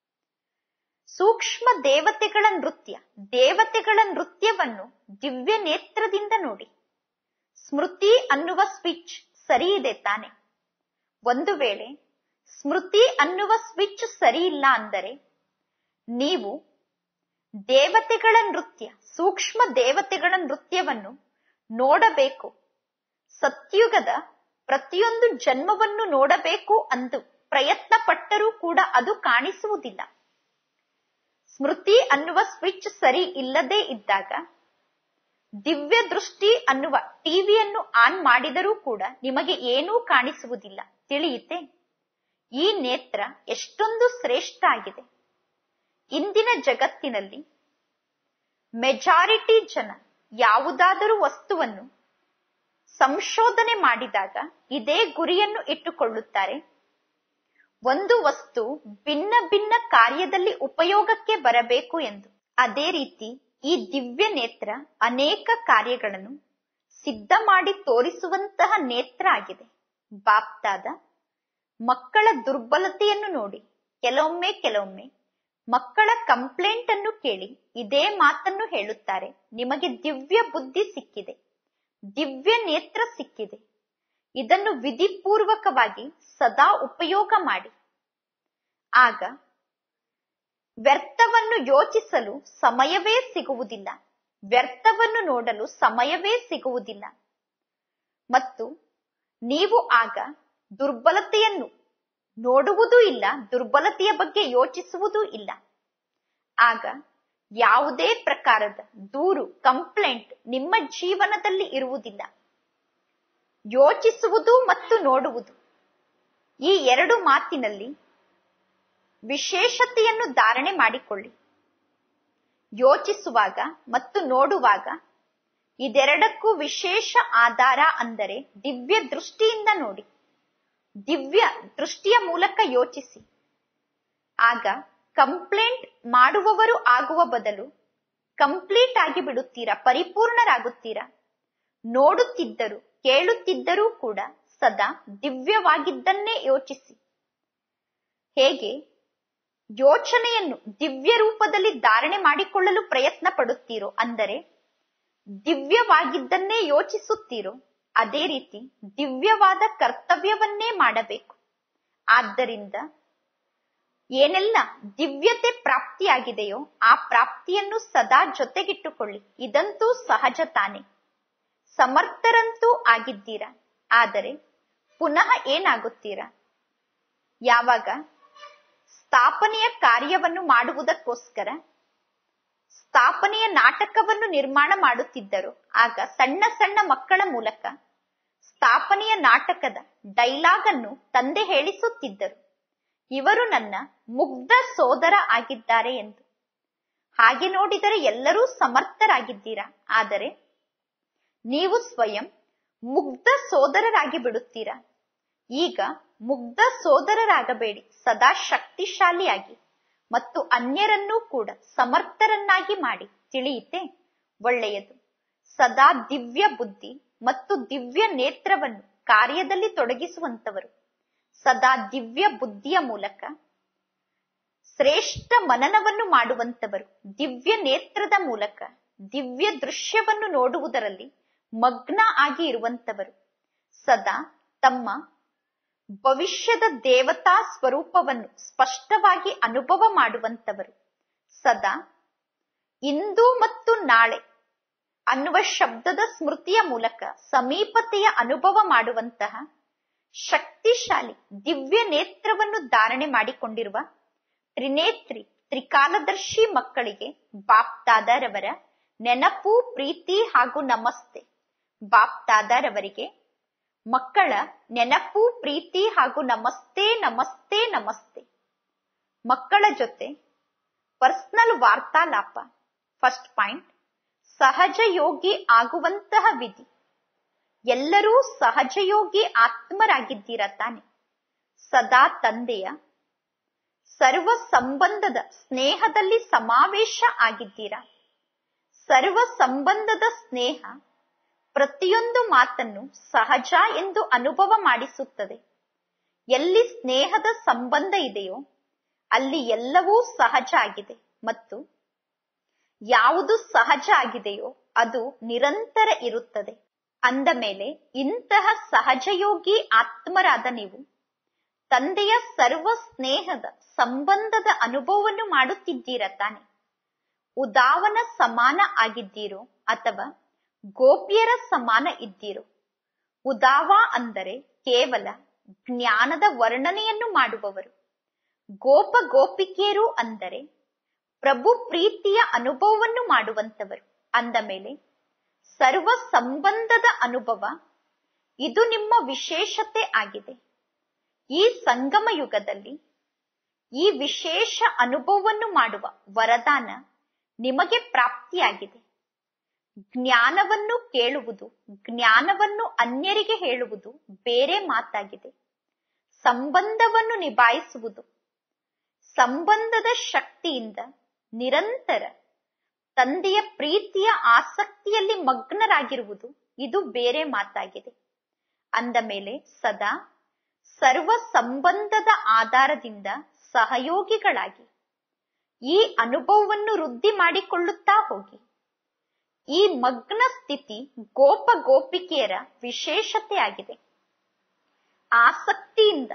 ಸೂಕ್ಷ್ಮ ದೇವತೆಗಳ ನೃತ್ಯ ದೇವತೆಗಳ ನೃತ್ಯವನ್ನು ದಿವ್ಯ ನೇತ್ರದಿಂದ ನೋಡಿ ಸ್ಮೃತಿ ಅನ್ನುವ ಸ್ವಿಚ್ ಸರಿ ಇದೆ ತಾನೆ ಒಂದು ವೇಳೆ ಸ್ಮೃತಿ ಅನ್ನುವ ಸ್ವಿಚ್ ಸರಿ ಇಲ್ಲ ಅಂದರೆ ನೀವು ದೇವತೆಗಳ ನೃತ್ಯ ಸೂಕ್ಷ್ಮ ದೇವತೆಗಳ ನೃತ್ಯವನ್ನು ನೋಡಬೇಕು ಸತ್ಯುಗದ ಪ್ರತಿಯೊಂದು ಜನ್ಮವನ್ನು ನೋಡಬೇಕು ಅಂದು ಪ್ರಯತ್ನ ಪಟ್ಟರೂ ಕೂಡ ಅದು ಕಾಣಿಸುವುದಿಲ್ಲ ಸ್ಮೃತಿ ಅನ್ನುವ ಸ್ವಿಚ್ ಸರಿ ಇಲ್ಲದೆ ಇದ್ದಾಗ ದಿವ್ಯ ದೃಷ್ಟಿ ಅನ್ನುವ ಟಿವಿಯನ್ನು ಆನ್ ಮಾಡಿದರೂ ಕೂಡ ನಿಮಗೆ ಏನೂ ಕಾಣಿಸುವುದಿಲ್ಲ ತಿಳಿಯಿತೆ ಈ ನೇತ್ರ ಎಷ್ಟೊಂದು ಶ್ರೇಷ್ಠ ಆಗಿದೆ ಇಂದಿನ ಜಗತ್ತಿನಲ್ಲಿ ಮೆಜಾರಿಟಿ ಜನ ಯಾವುದಾದರೂ ವಸ್ತುವನ್ನು ಸಂಶೋಧನೆ ಮಾಡಿದಾಗ ಇದೇ ಗುರಿಯನ್ನು ಇಟ್ಟುಕೊಳ್ಳುತ್ತಾರೆ ಒಂದು ವಸ್ತು ಭಿನ್ನ ಭಿನ್ನ ಕಾರ್ಯದಲ್ಲಿ ಉಪಯೋಗಕ್ಕೆ ಬರಬೇಕು ಎಂದು ಅದೇ ರೀತಿ ಈ ದಿವ್ಯ ನೇತ್ರ ಅನೇಕ ಕಾರ್ಯಗಳನ್ನು ಸಿದ್ಧ ಮಾಡಿ ತೋರಿಸುವಂತಹ ನೇತ್ರ ಆಗಿದೆ ಬಾಪ್ತಾದ ಮಕ್ಕಳ ದುರ್ಬಲತೆಯನ್ನು ನೋಡಿ ಕೆಲವೊಮ್ಮೆ ಕೆಲವೊಮ್ಮೆ ಮಕ್ಕಳ ಕಂಪ್ಲೇಂಟ್ ಅನ್ನು ಕೇಳಿ ಇದೇ ಮಾತನ್ನು ಹೇಳುತ್ತಾರೆ ನಿಮಗೆ ದಿವ್ಯ ಬುದ್ಧಿ ಸಿಕ್ಕಿದೆ ದಿವ್ಯ ನೇತ್ರ ಸಿಕ್ಕಿದೆ ಇದನ್ನು ವಿಧಿಪೂರ್ವಕವಾಗಿ ಸದಾ ಉಪಯೋಗ ಮಾಡಿ ಆಗ ವ್ಯರ್ಥವನ್ನು ಯೋಚಿಸಲು ಸಮಯವೇ ಸಿಗುವುದಿಲ್ಲ ವ್ಯರ್ಥವನ್ನು ನೋಡಲು ಸಮಯವೇ ಸಿಗುವುದಿಲ್ಲ ಮತ್ತು ನೀವು ಆಗ ದುರ್ಬಲತೆಯನ್ನು ನೋಡುವುದೂ ಇಲ್ಲ ದುರ್ಬಲತೆಯ ಬಗ್ಗೆ ಯೋಚಿಸುವುದೂ ಇಲ್ಲ ಆಗ ಯಾವುದೇ ಪ್ರಕಾರದ ದೂರು ಕಂಪ್ಲೇಂಟ್ ನಿಮ್ಮ ಜೀವನದಲ್ಲಿ ಇರುವುದಿಲ್ಲ ಯೋಚಿಸುವುದು ಮತ್ತು ನೋಡುವುದು ಈ ಎರಡು ಮಾತಿನಲ್ಲಿ ವಿಶೇಷತೆಯನ್ನು ಧಾರಣೆ ಮಾಡಿಕೊಳ್ಳಿ ಯೋಚಿಸುವಾಗ ಮತ್ತು ನೋಡುವಾಗ ಇದೆರಡಕ್ಕೂ ವಿಶೇಷ ಆಧಾರ ಅಂದರೆ ದಿವ್ಯ ದೃಷ್ಟಿಯಿಂದ ನೋಡಿ ದಿವ್ಯ ದೃಷ್ಟಿಯ ಮೂಲಕ ಯೋಚಿಸಿ ಆಗ ಕಂಪ್ಲೇಂಟ್ ಮಾಡುವವರು ಆಗುವ ಬದಲು ಕಂಪ್ಲೀಟ್ ಆಗಿ ಬಿಡುತ್ತೀರಾ ಪರಿಪೂರ್ಣರಾಗುತ್ತೀರಾ ನೋಡುತ್ತಿದ್ದರು ಕೇಳುತ್ತಿದ್ದರೂ ಕೂಡ ಸದಾ ದಿವ್ಯವಾಗಿದ್ದನ್ನೇ ಯೋಚಿಸಿ ಹೇಗೆ ಯೋಚನೆಯನ್ನು ದಿವ್ಯ ರೂಪದಲ್ಲಿ ಧಾರಣೆ ಮಾಡಿಕೊಳ್ಳಲು ಪ್ರಯತ್ನ ಪಡುತ್ತೀರೋ ಅಂದರೆ ದಿವ್ಯವಾಗಿದ್ದನ್ನೇ ಯೋಚಿಸುತ್ತೀರೋ ಅದೇ ರೀತಿ ದಿವ್ಯವಾದ ಕರ್ತವ್ಯವನ್ನೇ ಮಾಡಬೇಕು ಆದ್ದರಿಂದ ಏನೆಲ್ಲ ದಿವ್ಯತೆ ಪ್ರಾಪ್ತಿಯಾಗಿದೆಯೋ ಆ ಪ್ರಾಪ್ತಿಯನ್ನು ಸದಾ ಜೊತೆಗಿಟ್ಟುಕೊಳ್ಳಿ ಇದಂತೂ ಸಹಜ ತಾನೆ ಸಮರ್ಥರಂತೂ ಆಗಿದ್ದೀರಾ ಆದರೆ ಪುನಃ ಏನಾಗುತ್ತೀರಾ ಯಾವಾಗ ಸ್ಥಾಪನೆಯ ಕಾರ್ಯವನ್ನು ಮಾಡುವುದಕ್ಕೋಸ್ಕರ ಸ್ಥಾಪನೆಯ ನಾಟಕವನ್ನು ನಿರ್ಮಾಣ ಮಾಡುತ್ತಿದ್ದರು ಆಗ ಸಣ್ಣ ಸಣ್ಣ ಮಕ್ಕಳ ಮೂಲಕ ಸ್ಥಾಪನೆಯ ನಾಟಕದ ಡೈಲಾಗ್ ಅನ್ನು ತಂದೆ ಹೇಳಿಸುತ್ತಿದ್ದರು ಇವರು ನನ್ನ ಮುಗ್ಧ ಸೋದರ ಆಗಿದ್ದಾರೆ ಎಂದು ಹಾಗೆ ನೋಡಿದರೆ ಎಲ್ಲರೂ ಸಮರ್ಥರಾಗಿದ್ದೀರಾ ಆದರೆ ನೀವು ಸ್ವಯಂ ಮುಗ್ಧ ಸೋದರರಾಗಿ ಬಿಡುತ್ತೀರಾ ಈಗ ಮುಗ್ಧ ಸೋದರರಾಗಬೇಡಿ ಸದಾ ಶಕ್ತಿಶಾಲಿಯಾಗಿ ಮತ್ತು ಅನ್ಯರನ್ನೂ ಕೂಡ ಸಮರ್ಥರನ್ನಾಗಿ ಮಾಡಿ ತಿಳಿಯಿತೆ ಒಳ್ಳೆಯದು ಸದಾ ದಿವ್ಯ ಬುದ್ಧಿ ಮತ್ತು ದಿವ್ಯ ನೇತ್ರವನ್ನು ಕಾರ್ಯದಲ್ಲಿ ತೊಡಗಿಸುವಂತವರು ಸದಾ ದಿವ್ಯ ಬುದ್ಧಿಯ ಮೂಲಕ ಶ್ರೇಷ್ಠ ಮನನವನ್ನು ಮಾಡುವಂತವರು ದಿವ್ಯ ನೇತ್ರದ ಮೂಲಕ ದಿವ್ಯ ದೃಶ್ಯವನ್ನು ನೋಡುವುದರಲ್ಲಿ ಮಗ್ನ ಆಗಿ ಇರುವಂತವರು ಸದಾ ತಮ್ಮ ಭವಿಷ್ಯದ ದೇವತಾ ಸ್ವರೂಪವನ್ನು ಸ್ಪಷ್ಟವಾಗಿ ಅನುಭವ ಮಾಡುವಂತವರು ಸದಾ ಇಂದು ಮತ್ತು ನಾಳೆ ಅನ್ನುವ ಶಬ್ದದ ಸ್ಮೃತಿಯ ಮೂಲಕ ಸಮೀಪತೆಯ ಅನುಭವ ಮಾಡುವಂತಹ ಶಕ್ತಿಶಾಲಿ ದಿವ್ಯ ನೇತ್ರವನ್ನು ಧಾರಣೆ ಮಾಡಿಕೊಂಡಿರುವ ತ್ರಿನೇತ್ರಿ ತ್ರಿಕಾಲದರ್ಶಿ ಮಕ್ಕಳಿಗೆ ಬಾಪ್ತಾದರವರ ನೆನಪು ಪ್ರೀತಿ ಹಾಗೂ ನಮಸ್ತೆ ಬಾಪ್ತಾದರವರಿಗೆ ಮಕ್ಕಳ ನೆನಪು ಪ್ರೀತಿ ಹಾಗೂ ನಮಸ್ತೆ ನಮಸ್ತೆ ನಮಸ್ತೆ ಮಕ್ಕಳ ಜೊತೆ ಪರ್ಸನಲ್ ವಾರ್ತಾಲಾಪ ಫಸ್ಟ್ ಪಾಯಿಂಟ್ ಸಹಜ ಯೋಗಿ ಆಗುವಂತಹ ವಿಧಿ ಎಲ್ಲರೂ ಸಹಜಯೋಗಿ ಆತ್ಮರಾಗಿದ್ದೀರ ತಾನೆ ಸದಾ ತಂದೆಯ ಸರ್ವ ಸಂಬಂಧದ ಸ್ನೇಹದಲ್ಲಿ ಸಮಾವೇಶ ಆಗಿದ್ದೀರಾ ಸರ್ವ ಸಂಬಂಧದ ಸ್ನೇಹ ಪ್ರತಿಯೊಂದು ಮಾತನ್ನು ಸಹಜ ಎಂದು ಅನುಭವ ಮಾಡಿಸುತ್ತದೆ ಎಲ್ಲಿ ಸ್ನೇಹದ ಸಂಬಂಧ ಇದೆಯೋ ಅಲ್ಲಿ ಎಲ್ಲವೂ ಸಹಜ ಆಗಿದೆ ಮತ್ತು ಯಾವುದು ಸಹಜ ಆಗಿದೆಯೋ ಅದು ನಿರಂತರ ಇರುತ್ತದೆ ಅಂದ ಮೇಲೆ ಇಂತಹ ಸಹಜಯೋಗಿ ಆತ್ಮರಾದ ನೀವು ತಂದೆಯ ಸರ್ವ ಸ್ನೇಹದ ಸಂಬಂಧದ ಅನುಭವವನ್ನು ಮಾಡುತ್ತಿದ್ದೀರ ತಾನೆ ಉದಾವನ ಸಮಾನ ಆಗಿದ್ದೀರೋ ಅಥವಾ ಗೋಪಿಯರ ಸಮಾನ ಇದ್ದೀರೋ ಉದಾವ ಅಂದರೆ ಕೇವಲ ಜ್ಞಾನದ ವರ್ಣನೆಯನ್ನು ಮಾಡುವವರು ಗೋಪ ಗೋಪಿಕೆಯರು ಅಂದರೆ ಪ್ರಭು ಪ್ರೀತಿಯ ಅನುಭವವನ್ನು ಮಾಡುವಂತವರು ಅಂದ ಮೇಲೆ ಸರ್ವ ಸಂಬಂಧದ ಅನುಭವ ಇದು ನಿಮ್ಮ ವಿಶೇಷತೆ ಆಗಿದೆ ಈ ಸಂಗಮ ಯುಗದಲ್ಲಿ ಈ ವಿಶೇಷ ಅನುಭವವನ್ನು ಮಾಡುವ ವರದಾನ ನಿಮಗೆ ಪ್ರಾಪ್ತಿಯಾಗಿದೆ ಜ್ಞಾನವನ್ನು ಕೇಳುವುದು ಜ್ಞಾನವನ್ನು ಅನ್ಯರಿಗೆ ಹೇಳುವುದು ಬೇರೆ ಮಾತಾಗಿದೆ ಸಂಬಂಧವನ್ನು ನಿಭಾಯಿಸುವುದು ಸಂಬಂಧದ ಶಕ್ತಿಯಿಂದ ನಿರಂತರ ತಂದೆಯ ಪ್ರೀತಿಯ ಆಸಕ್ತಿಯಲ್ಲಿ ಮಗ್ನರಾಗಿರುವುದು ಇದು ಬೇರೆ ಮಾತಾಗಿದೆ ಅಂದ ಮೇಲೆ ಸದಾ ಸರ್ವ ಸಂಬಂಧದ ಆಧಾರದಿಂದ ಸಹಯೋಗಿಗಳಾಗಿ ಈ ಅನುಭವವನ್ನು ವೃದ್ಧಿ ಮಾಡಿಕೊಳ್ಳುತ್ತಾ ಹೋಗಿ ಈ ಮಗ್ನ ಸ್ಥಿತಿ ಗೋಪ ಗೋಪಿಕೆಯರ ವಿಶೇಷತೆಯಾಗಿದೆ ಆಸಕ್ತಿಯಿಂದ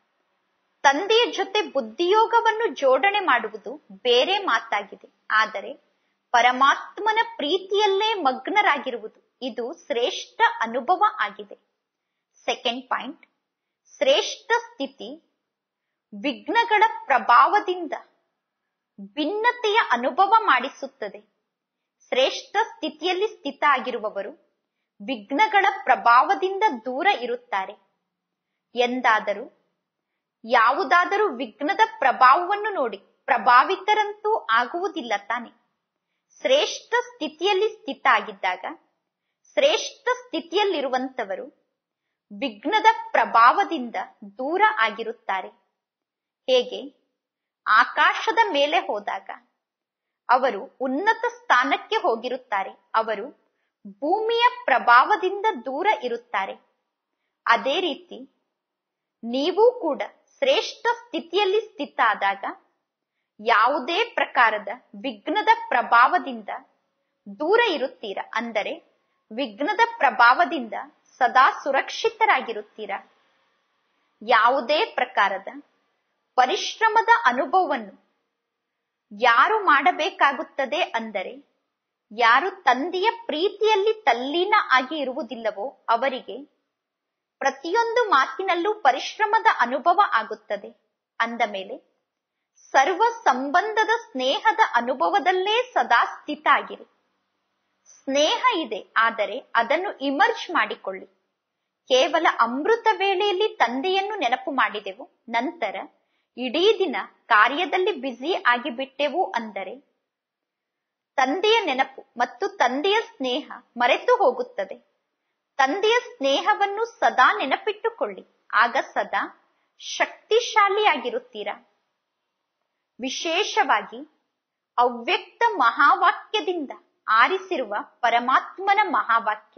ತಂದೆಯ ಜೊತೆ ಬುದ್ಧಿಯೋಗವನ್ನು ಜೋಡಣೆ ಮಾಡುವುದು ಬೇರೆ ಮಾತಾಗಿದೆ ಆದರೆ ಪರಮಾತ್ಮನ ಪ್ರೀತಿಯಲ್ಲೇ ಮಗ್ನರಾಗಿರುವುದು ಇದು ಶ್ರೇಷ್ಠ ಅನುಭವ ಆಗಿದೆ ಸೆಕೆಂಡ್ ಪಾಯಿಂಟ್ ಶ್ರೇಷ್ಠ ಸ್ಥಿತಿ ವಿಘ್ನಗಳ ಪ್ರಭಾವದಿಂದ ಭಿನ್ನತೆಯ ಅನುಭವ ಮಾಡಿಸುತ್ತದೆ ಶ್ರೇಷ್ಠ ಸ್ಥಿತಿಯಲ್ಲಿ ಸ್ಥಿತ ಆಗಿರುವವರು ವಿಘ್ನಗಳ ಪ್ರಭಾವದಿಂದ ದೂರ ಇರುತ್ತಾರೆ ಎಂದಾದರೂ ಯಾವುದಾದರೂ ವಿಘ್ನದ ಪ್ರಭಾವವನ್ನು ನೋಡಿ ಪ್ರಭಾವಿತರಂತೂ ಆಗುವುದಿಲ್ಲ ತಾನೆ ಶ್ರೇಷ್ಠ ಸ್ಥಿತಿಯಲ್ಲಿ ಸ್ಥಿತ ಆಗಿದ್ದಾಗ ಶ್ರೇಷ್ಠ ಸ್ಥಿತಿಯಲ್ಲಿರುವಂತವರು ವಿಘ್ನದ ಪ್ರಭಾವದಿಂದ ದೂರ ಆಗಿರುತ್ತಾರೆ ಹೇಗೆ ಆಕಾಶದ ಮೇಲೆ ಹೋದಾಗ ಅವರು ಉನ್ನತ ಸ್ಥಾನಕ್ಕೆ ಹೋಗಿರುತ್ತಾರೆ ಅವರು ಭೂಮಿಯ ಪ್ರಭಾವದಿಂದ ದೂರ ಇರುತ್ತಾರೆ ಅದೇ ರೀತಿ ನೀವು ಕೂಡ ಶ್ರೇಷ್ಠ ಸ್ಥಿತಿಯಲ್ಲಿ ಸ್ಥಿತ ಆದಾಗ ಯಾವುದೇ ಪ್ರಕಾರದ ವಿಘ್ನದ ಪ್ರಭಾವದಿಂದ ದೂರ ಇರುತ್ತೀರಾ ಅಂದರೆ ವಿಘ್ನದ ಪ್ರಭಾವದಿಂದ ಸದಾ ಸುರಕ್ಷಿತರಾಗಿರುತ್ತೀರಾ ಯಾವುದೇ ಪ್ರಕಾರದ ಪರಿಶ್ರಮದ ಅನುಭವವನ್ನು ಯಾರು ಮಾಡಬೇಕಾಗುತ್ತದೆ ಅಂದರೆ ಯಾರು ತಂದೆಯ ಪ್ರೀತಿಯಲ್ಲಿ ತಲ್ಲೀನ ಆಗಿ ಇರುವುದಿಲ್ಲವೋ ಅವರಿಗೆ ಪ್ರತಿಯೊಂದು ಮಾತಿನಲ್ಲೂ ಪರಿಶ್ರಮದ ಅನುಭವ ಆಗುತ್ತದೆ ಅಂದ ಮೇಲೆ ಸರ್ವ ಸಂಬಂಧದ ಸ್ನೇಹದ ಅನುಭವದಲ್ಲೇ ಸದಾ ಸ್ಥಿತ ಆಗಿರಿ ಸ್ನೇಹ ಇದೆ ಆದರೆ ಅದನ್ನು ಇಮರ್ಜ್ ಮಾಡಿಕೊಳ್ಳಿ ಕೇವಲ ಅಮೃತ ವೇಳೆಯಲ್ಲಿ ತಂದೆಯನ್ನು ನೆನಪು ಮಾಡಿದೆವು ನಂತರ ಇಡೀ ದಿನ ಕಾರ್ಯದಲ್ಲಿ ಬ್ಯುಸಿ ಆಗಿಬಿಟ್ಟೆವು ಅಂದರೆ ತಂದೆಯ ನೆನಪು ಮತ್ತು ತಂದೆಯ ಸ್ನೇಹ ಮರೆತು ಹೋಗುತ್ತದೆ ತಂದೆಯ ಸ್ನೇಹವನ್ನು ಸದಾ ನೆನಪಿಟ್ಟುಕೊಳ್ಳಿ ಆಗ ಸದಾ ಶಕ್ತಿಶಾಲಿಯಾಗಿರುತ್ತೀರಾ ವಿಶೇಷವಾಗಿ ಅವ್ಯಕ್ತ ಮಹಾವಾಕ್ಯದಿಂದ ಆರಿಸಿರುವ ಪರಮಾತ್ಮನ ಮಹಾವಾಕ್ಯ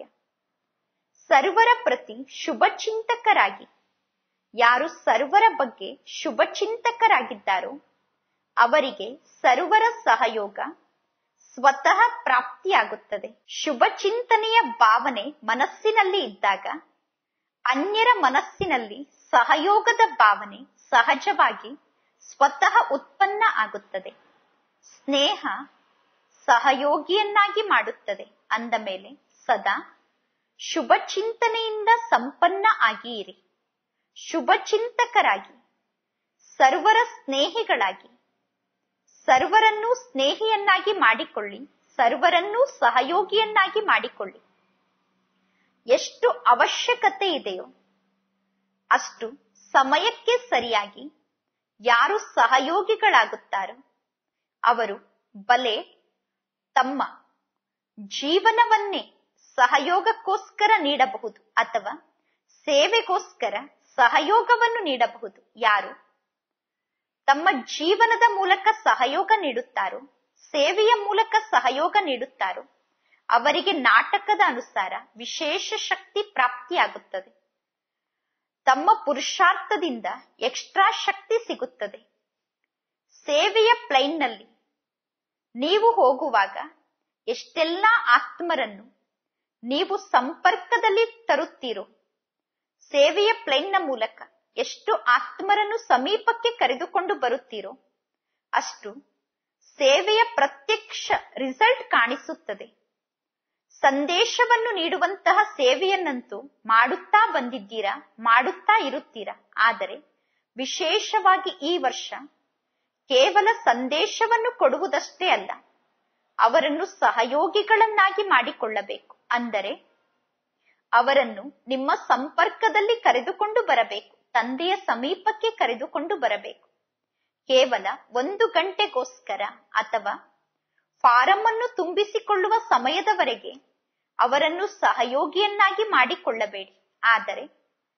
ಸರ್ವರ ಪ್ರತಿ ಶುಭಚಿಂತಕರಾಗಿ ಯಾರು ಸರ್ವರ ಬಗ್ಗೆ ಶುಭಚಿಂತಕರಾಗಿದ್ದಾರೋ ಅವರಿಗೆ ಸರ್ವರ ಸಹಯೋಗ ಸ್ವತಃ ಪ್ರಾಪ್ತಿಯಾಗುತ್ತದೆ ಶುಭ ಚಿಂತನೆಯ ಭಾವನೆ ಮನಸ್ಸಿನಲ್ಲಿ ಇದ್ದಾಗ ಅನ್ಯರ ಮನಸ್ಸಿನಲ್ಲಿ ಸಹಯೋಗದ ಭಾವನೆ ಸಹಜವಾಗಿ ಸ್ವತಃ ಉತ್ಪನ್ನ ಆಗುತ್ತದೆ ಸ್ನೇಹ ಸಹಯೋಗಿಯನ್ನಾಗಿ ಮಾಡುತ್ತದೆ ಅಂದ ಮೇಲೆ ಸದಾ ಶುಭ ಚಿಂತನೆಯಿಂದ ಸಂಪನ್ನ ಆಗಿರಿ ಶುಭ ಚಿಂತಕರಾಗಿ ಸರ್ವರ ಸ್ನೇಹಿಗಳಾಗಿ ಸರ್ವರನ್ನೂ ಸ್ನೇಹಿಯನ್ನಾಗಿ ಮಾಡಿಕೊಳ್ಳಿ ಸರ್ವರನ್ನೂ ಸಹಯೋಗಿಯನ್ನಾಗಿ ಮಾಡಿಕೊಳ್ಳಿ ಎಷ್ಟು ಅವಶ್ಯಕತೆ ಇದೆಯೋ ಅಷ್ಟು ಸಮಯಕ್ಕೆ ಸರಿಯಾಗಿ ಯಾರು ಸಹಯೋಗಿಗಳಾಗುತ್ತಾರೋ ಅವರು ಬಲೆ ತಮ್ಮ ಜೀವನವನ್ನೇ ಸಹಯೋಗಕ್ಕೋಸ್ಕರ ನೀಡಬಹುದು ಅಥವಾ ಸೇವೆಗೋಸ್ಕರ ಸಹಯೋಗವನ್ನು ನೀಡಬಹುದು ಯಾರು ತಮ್ಮ ಜೀವನದ ಮೂಲಕ ಸಹಯೋಗ ನೀಡುತ್ತಾರೋ ಸೇವೆಯ ಮೂಲಕ ಸಹಯೋಗ ನೀಡುತ್ತಾರೋ ಅವರಿಗೆ ನಾಟಕದ ಅನುಸಾರ ವಿಶೇಷ ಶಕ್ತಿ ಪ್ರಾಪ್ತಿಯಾಗುತ್ತದೆ ತಮ್ಮ ಪುರುಷಾರ್ಥದಿಂದ ಎಕ್ಸ್ಟ್ರಾ ಶಕ್ತಿ ಸಿಗುತ್ತದೆ ಸೇವೆಯ ಪ್ಲೈನ್ನಲ್ಲಿ ನೀವು ಹೋಗುವಾಗ ಎಷ್ಟೆಲ್ಲಾ ಆತ್ಮರನ್ನು ನೀವು ಸಂಪರ್ಕದಲ್ಲಿ ತರುತ್ತೀರೋ ಸೇವೆಯ ಪ್ಲೈನ್ನ ಮೂಲಕ ಎಷ್ಟು ಆತ್ಮರನ್ನು ಸಮೀಪಕ್ಕೆ ಕರೆದುಕೊಂಡು ಬರುತ್ತೀರೋ ಅಷ್ಟು ಸೇವೆಯ ಪ್ರತ್ಯಕ್ಷ ರಿಸಲ್ಟ್ ಕಾಣಿಸುತ್ತದೆ ಸಂದೇಶವನ್ನು ನೀಡುವಂತಹ ಸೇವೆಯನ್ನಂತೂ ಮಾಡುತ್ತಾ ಬಂದಿದ್ದೀರಾ ಮಾಡುತ್ತಾ ಇರುತ್ತೀರಾ ಆದರೆ ವಿಶೇಷವಾಗಿ ಈ ವರ್ಷ ಕೇವಲ ಸಂದೇಶವನ್ನು ಕೊಡುವುದಷ್ಟೇ ಅಲ್ಲ ಅವರನ್ನು ಸಹಯೋಗಿಗಳನ್ನಾಗಿ ಮಾಡಿಕೊಳ್ಳಬೇಕು ಅಂದರೆ ಅವರನ್ನು ನಿಮ್ಮ ಸಂಪರ್ಕದಲ್ಲಿ ಕರೆದುಕೊಂಡು ಬರಬೇಕು ತಂದೆಯ ಸಮೀಪಕ್ಕೆ ಕರೆದುಕೊಂಡು ಬರಬೇಕು ಕೇವಲ ಒಂದು ಗಂಟೆಗೋಸ್ಕರ ಅಥವಾ ಫಾರಂ ಅನ್ನು ತುಂಬಿಸಿಕೊಳ್ಳುವ ಸಮಯದವರೆಗೆ ಅವರನ್ನು ಸಹಯೋಗಿಯನ್ನಾಗಿ ಮಾಡಿಕೊಳ್ಳಬೇಡಿ ಆದರೆ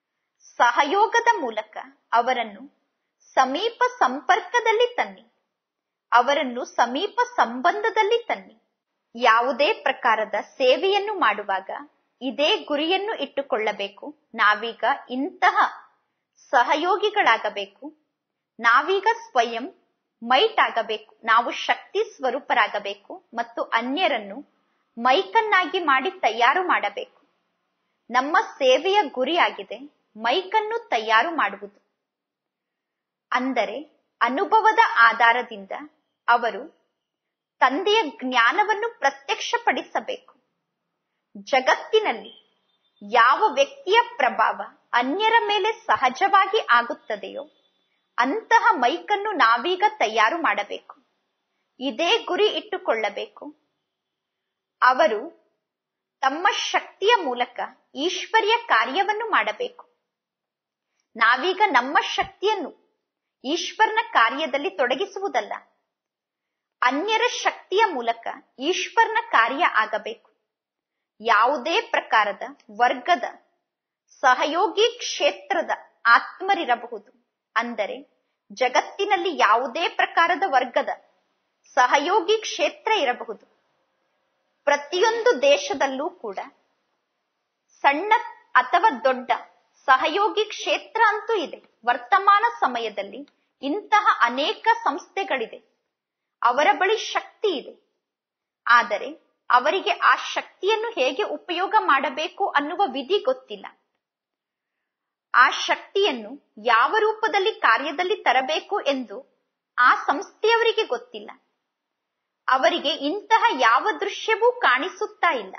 ಸಹಯೋಗದ ಮೂಲಕ ಅವರನ್ನು ಸಮೀಪ ಸಂಪರ್ಕದಲ್ಲಿ ತನ್ನಿ ಅವರನ್ನು ಸಮೀಪ ಸಂಬಂಧದಲ್ಲಿ ತನ್ನಿ ಯಾವುದೇ ಪ್ರಕಾರದ ಸೇವೆಯನ್ನು ಮಾಡುವಾಗ ಇದೇ ಗುರಿಯನ್ನು ಇಟ್ಟುಕೊಳ್ಳಬೇಕು ನಾವೀಗ ಇಂತಹ ಸಹಯೋಗಿಗಳಾಗಬೇಕು ನಾವೀಗ ಸ್ವಯಂ ಮೈಟ್ ಆಗಬೇಕು ನಾವು ಶಕ್ತಿ ಸ್ವರೂಪರಾಗಬೇಕು ಮತ್ತು ಅನ್ಯರನ್ನು ಮೈಕನ್ನಾಗಿ ಮಾಡಿ ತಯಾರು ಮಾಡಬೇಕು ನಮ್ಮ ಸೇವೆಯ ಗುರಿಯಾಗಿದೆ ಮೈಕನ್ನು ತಯಾರು ಮಾಡುವುದು ಅಂದರೆ ಅನುಭವದ ಆಧಾರದಿಂದ ಅವರು ತಂದೆಯ ಜ್ಞಾನವನ್ನು ಪ್ರತ್ಯಕ್ಷಪಡಿಸಬೇಕು ಜಗತ್ತಿನಲ್ಲಿ ಯಾವ ವ್ಯಕ್ತಿಯ ಪ್ರಭಾವ ಅನ್ಯರ ಮೇಲೆ ಸಹಜವಾಗಿ ಆಗುತ್ತದೆಯೋ ಅಂತಹ ಮೈಕನ್ನು ನಾವೀಗ ತಯಾರು ಮಾಡಬೇಕು ಇದೇ ಗುರಿ ಇಟ್ಟುಕೊಳ್ಳಬೇಕು ಅವರು ತಮ್ಮ ಶಕ್ತಿಯ ಮೂಲಕ ಈಶ್ವರ್ಯ ಕಾರ್ಯವನ್ನು ಮಾಡಬೇಕು ನಾವೀಗ ನಮ್ಮ ಶಕ್ತಿಯನ್ನು ಈಶ್ವರನ ಕಾರ್ಯದಲ್ಲಿ ತೊಡಗಿಸುವುದಲ್ಲ ಅನ್ಯರ ಶಕ್ತಿಯ ಮೂಲಕ ಈಶ್ವರನ ಕಾರ್ಯ ಆಗಬೇಕು ಯಾವುದೇ ಪ್ರಕಾರದ ವರ್ಗದ ಸಹಯೋಗಿ ಕ್ಷೇತ್ರದ ಆತ್ಮರಿರಬಹುದು ಅಂದರೆ ಜಗತ್ತಿನಲ್ಲಿ ಯಾವುದೇ ಪ್ರಕಾರದ ವರ್ಗದ ಸಹಯೋಗಿ ಕ್ಷೇತ್ರ ಇರಬಹುದು ಪ್ರತಿಯೊಂದು ದೇಶದಲ್ಲೂ ಕೂಡ ಸಣ್ಣ ಅಥವಾ ದೊಡ್ಡ ಸಹಯೋಗಿ ಕ್ಷೇತ್ರ ಅಂತೂ ಇದೆ ವರ್ತಮಾನ ಸಮಯದಲ್ಲಿ ಇಂತಹ ಅನೇಕ ಸಂಸ್ಥೆಗಳಿದೆ ಅವರ ಬಳಿ ಶಕ್ತಿ ಇದೆ ಆದರೆ ಅವರಿಗೆ ಆ ಶಕ್ತಿಯನ್ನು ಹೇಗೆ ಉಪಯೋಗ ಮಾಡಬೇಕು ಅನ್ನುವ ವಿಧಿ ಗೊತ್ತಿಲ್ಲ ಆ ಶಕ್ತಿಯನ್ನು ಯಾವ ರೂಪದಲ್ಲಿ ಕಾರ್ಯದಲ್ಲಿ ತರಬೇಕು ಎಂದು ಆ ಸಂಸ್ಥೆಯವರಿಗೆ ಗೊತ್ತಿಲ್ಲ ಅವರಿಗೆ ಇಂತಹ ಯಾವ ದೃಶ್ಯವೂ ಕಾಣಿಸುತ್ತಾ ಇಲ್ಲ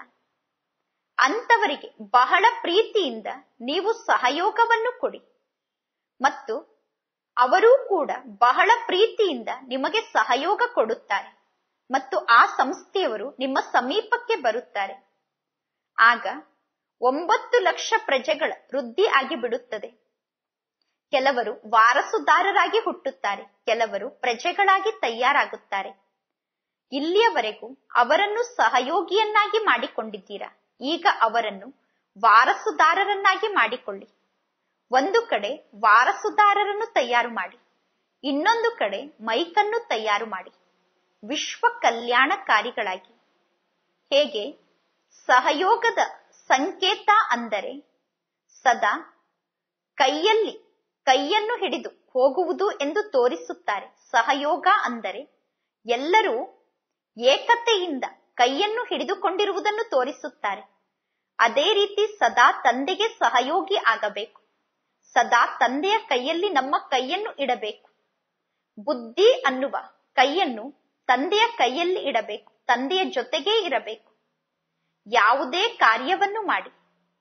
ಅಂತವರಿಗೆ ಬಹಳ ಪ್ರೀತಿಯಿಂದ ನೀವು ಸಹಯೋಗವನ್ನು ಕೊಡಿ ಮತ್ತು ಅವರೂ ಕೂಡ ಬಹಳ ಪ್ರೀತಿಯಿಂದ ನಿಮಗೆ ಸಹಯೋಗ ಕೊಡುತ್ತಾರೆ ಮತ್ತು ಆ ಸಂಸ್ಥೆಯವರು ನಿಮ್ಮ ಸಮೀಪಕ್ಕೆ ಬರುತ್ತಾರೆ ಆಗ ಒಂಬತ್ತು ಲಕ್ಷ ಪ್ರಜೆಗಳ ವೃದ್ಧಿ ಆಗಿ ಬಿಡುತ್ತದೆ ಕೆಲವರು ವಾರಸುದಾರರಾಗಿ ಹುಟ್ಟುತ್ತಾರೆ ಕೆಲವರು ಪ್ರಜೆಗಳಾಗಿ ತಯಾರಾಗುತ್ತಾರೆ ಇಲ್ಲಿಯವರೆಗೂ ಅವರನ್ನು ಸಹಯೋಗಿಯನ್ನಾಗಿ ಮಾಡಿಕೊಂಡಿದ್ದೀರಾ ಈಗ ಅವರನ್ನು ವಾರಸುದಾರರನ್ನಾಗಿ ಮಾಡಿಕೊಳ್ಳಿ ಒಂದು ಕಡೆ ವಾರಸುದಾರರನ್ನು ತಯಾರು ಮಾಡಿ ಇನ್ನೊಂದು ಕಡೆ ಮೈಕನ್ನು ತಯಾರು ಮಾಡಿ ವಿಶ್ವ ಕಲ್ಯಾಣಕಾರಿಗಳಾಗಿ ಹೇಗೆ ಸಹಯೋಗದ ಸಂಕೇತ ಅಂದರೆ ಸದಾ ಕೈಯಲ್ಲಿ ಕೈಯನ್ನು ಹಿಡಿದು ಹೋಗುವುದು ಎಂದು ತೋರಿಸುತ್ತಾರೆ ಸಹಯೋಗ ಅಂದರೆ ಎಲ್ಲರೂ ಏಕತೆಯಿಂದ ಕೈಯನ್ನು ಹಿಡಿದುಕೊಂಡಿರುವುದನ್ನು ತೋರಿಸುತ್ತಾರೆ ಅದೇ ರೀತಿ ಸದಾ ತಂದೆಗೆ ಸಹಯೋಗಿ ಆಗಬೇಕು ಸದಾ ತಂದೆಯ ಕೈಯಲ್ಲಿ ನಮ್ಮ ಕೈಯನ್ನು ಇಡಬೇಕು ಬುದ್ಧಿ ಅನ್ನುವ ಕೈಯನ್ನು ತಂದೆಯ ಕೈಯಲ್ಲಿ ಇಡಬೇಕು ತಂದೆಯ ಜೊತೆಗೇ ಇರಬೇಕು ಯಾವುದೇ ಕಾರ್ಯವನ್ನು ಮಾಡಿ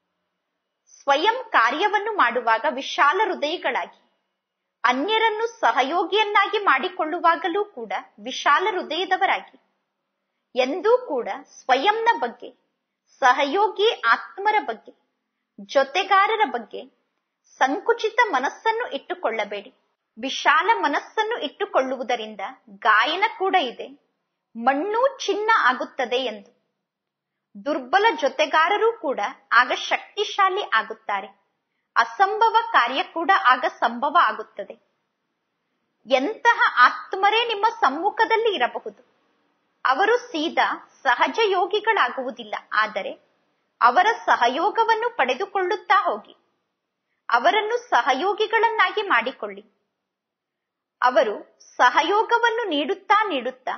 ಸ್ವಯಂ ಕಾರ್ಯವನ್ನು ಮಾಡುವಾಗ ವಿಶಾಲ ಹೃದಯಗಳಾಗಿ ಅನ್ಯರನ್ನು ಸಹಯೋಗಿಯನ್ನಾಗಿ ಮಾಡಿಕೊಳ್ಳುವಾಗಲೂ ಕೂಡ ವಿಶಾಲ ಹೃದಯದವರಾಗಿ ಎಂದೂ ಕೂಡ ಸ್ವಯಂನ ಬಗ್ಗೆ ಸಹಯೋಗಿ ಆತ್ಮರ ಬಗ್ಗೆ ಜೊತೆಗಾರರ ಬಗ್ಗೆ ಸಂಕುಚಿತ ಮನಸ್ಸನ್ನು ಇಟ್ಟುಕೊಳ್ಳಬೇಡಿ ವಿಶಾಲ ಮನಸ್ಸನ್ನು ಇಟ್ಟುಕೊಳ್ಳುವುದರಿಂದ ಗಾಯನ ಕೂಡ ಇದೆ ಮಣ್ಣು ಚಿನ್ನ ಆಗುತ್ತದೆ ಎಂದು ದುರ್ಬಲ ಜೊತೆಗಾರರೂ ಕೂಡ ಆಗ ಶಕ್ತಿಶಾಲಿ ಆಗುತ್ತಾರೆ ಅಸಂಭವ ಕಾರ್ಯ ಕೂಡ ಆಗ ಸಂಭವ ಆಗುತ್ತದೆ ಎಂತಹ ಆತ್ಮರೇ ನಿಮ್ಮ ಸಮ್ಮುಖದಲ್ಲಿ ಇರಬಹುದು ಅವರು ಸೀದಾ ಸಹಜ ಯೋಗಿಗಳಾಗುವುದಿಲ್ಲ ಆದರೆ ಅವರ ಸಹಯೋಗವನ್ನು ಪಡೆದುಕೊಳ್ಳುತ್ತಾ ಹೋಗಿ ಅವರನ್ನು ಸಹಯೋಗಿಗಳನ್ನಾಗಿ ಮಾಡಿಕೊಳ್ಳಿ ಅವರು ಸಹಯೋಗವನ್ನು ನೀಡುತ್ತಾ ನೀಡುತ್ತಾ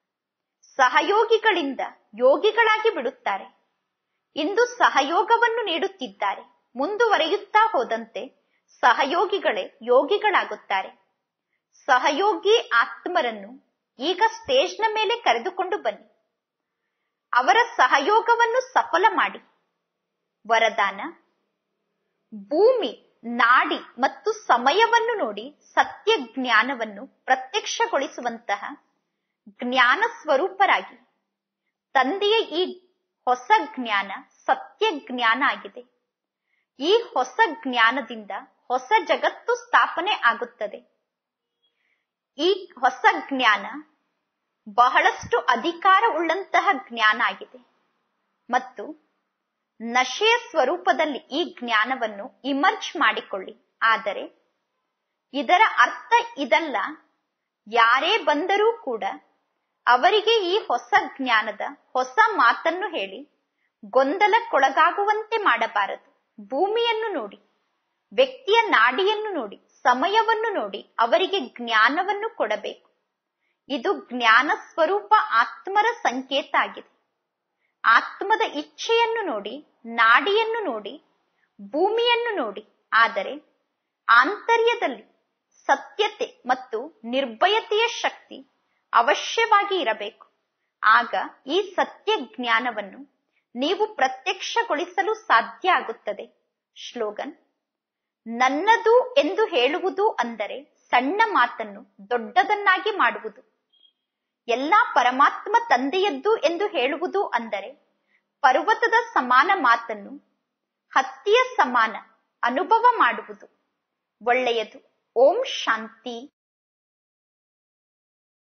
ಸಹಯೋಗಿಗಳಿಂದ ಯೋಗಿಗಳಾಗಿ ಬಿಡುತ್ತಾರೆ ಇಂದು ಸಹಯೋಗವನ್ನು ನೀಡುತ್ತಿದ್ದಾರೆ ಮುಂದುವರಿಯುತ್ತಾ ಹೋದಂತೆ ಸಹಯೋಗಿಗಳೇ ಯೋಗಿಗಳಾಗುತ್ತಾರೆ ಸಹಯೋಗಿ ಆತ್ಮರನ್ನು ಈಗ ಸ್ಟೇಜ್ನ ಮೇಲೆ ಕರೆದುಕೊಂಡು ಬನ್ನಿ ಅವರ ಸಹಯೋಗವನ್ನು ಸಫಲ ಮಾಡಿ ವರದಾನ ಭೂಮಿ ನಾಡಿ ಮತ್ತು ಸಮಯವನ್ನು ನೋಡಿ ಸತ್ಯ ಜ್ಞಾನವನ್ನು ಪ್ರತ್ಯಕ್ಷಗೊಳಿಸುವಂತಹ ಜ್ಞಾನ ಸ್ವರೂಪರಾಗಿ ತಂದೆಯ ಈ ಹೊಸ ಜ್ಞಾನ ಸತ್ಯ ಜ್ಞಾನ ಆಗಿದೆ ಈ ಹೊಸ ಜ್ಞಾನದಿಂದ ಹೊಸ ಜಗತ್ತು ಸ್ಥಾಪನೆ ಆಗುತ್ತದೆ ಈ ಹೊಸ ಜ್ಞಾನ ಬಹಳಷ್ಟು ಅಧಿಕಾರ ಉಳ್ಳಂತಹ ಜ್ಞಾನ ಆಗಿದೆ ಮತ್ತು ನಶೆಯ ಸ್ವರೂಪದಲ್ಲಿ ಈ ಜ್ಞಾನವನ್ನು ಇಮರ್ಜ್ ಮಾಡಿಕೊಳ್ಳಿ ಆದರೆ ಇದರ ಅರ್ಥ ಇದಲ್ಲ ಯಾರೇ ಬಂದರೂ ಕೂಡ ಅವರಿಗೆ ಈ ಹೊಸ ಜ್ಞಾನದ ಹೊಸ ಮಾತನ್ನು ಹೇಳಿ ಗೊಂದಲಕ್ಕೊಳಗಾಗುವಂತೆ ಮಾಡಬಾರದು ಭೂಮಿಯನ್ನು ನೋಡಿ ವ್ಯಕ್ತಿಯ ನಾಡಿಯನ್ನು ನೋಡಿ ಸಮಯವನ್ನು ನೋಡಿ ಅವರಿಗೆ ಜ್ಞಾನವನ್ನು ಕೊಡಬೇಕು ಇದು ಜ್ಞಾನ ಸ್ವರೂಪ ಆತ್ಮರ ಸಂಕೇತ ಆಗಿದೆ ಆತ್ಮದ ಇಚ್ಛೆಯನ್ನು ನೋಡಿ ನಾಡಿಯನ್ನು ನೋಡಿ ಭೂಮಿಯನ್ನು ನೋಡಿ ಆದರೆ ಆಂತರ್ಯದಲ್ಲಿ ಸತ್ಯತೆ ಮತ್ತು ನಿರ್ಭಯತೆಯ ಶಕ್ತಿ ಅವಶ್ಯವಾಗಿ ಇರಬೇಕು ಆಗ ಈ ಸತ್ಯ ಜ್ಞಾನವನ್ನು ನೀವು ಪ್ರತ್ಯಕ್ಷಗೊಳಿಸಲು ಸಾಧ್ಯ ಆಗುತ್ತದೆ ಶ್ಲೋಗನ್ ನನ್ನದು ಎಂದು ಹೇಳುವುದು ಅಂದರೆ ಸಣ್ಣ ಮಾತನ್ನು ದೊಡ್ಡದನ್ನಾಗಿ ಮಾಡುವುದು ಎಲ್ಲಾ ಪರಮಾತ್ಮ ತಂದೆಯದ್ದು ಎಂದು ಹೇಳುವುದು ಅಂದರೆ ಪರ್ವತದ ಸಮಾನ ಮಾತನ್ನು ಹತ್ತಿಯ ಸಮಾನ ಅನುಭವ ಮಾಡುವುದು ಒಳ್ಳೆಯದು ಓಂ ಶಾಂತಿ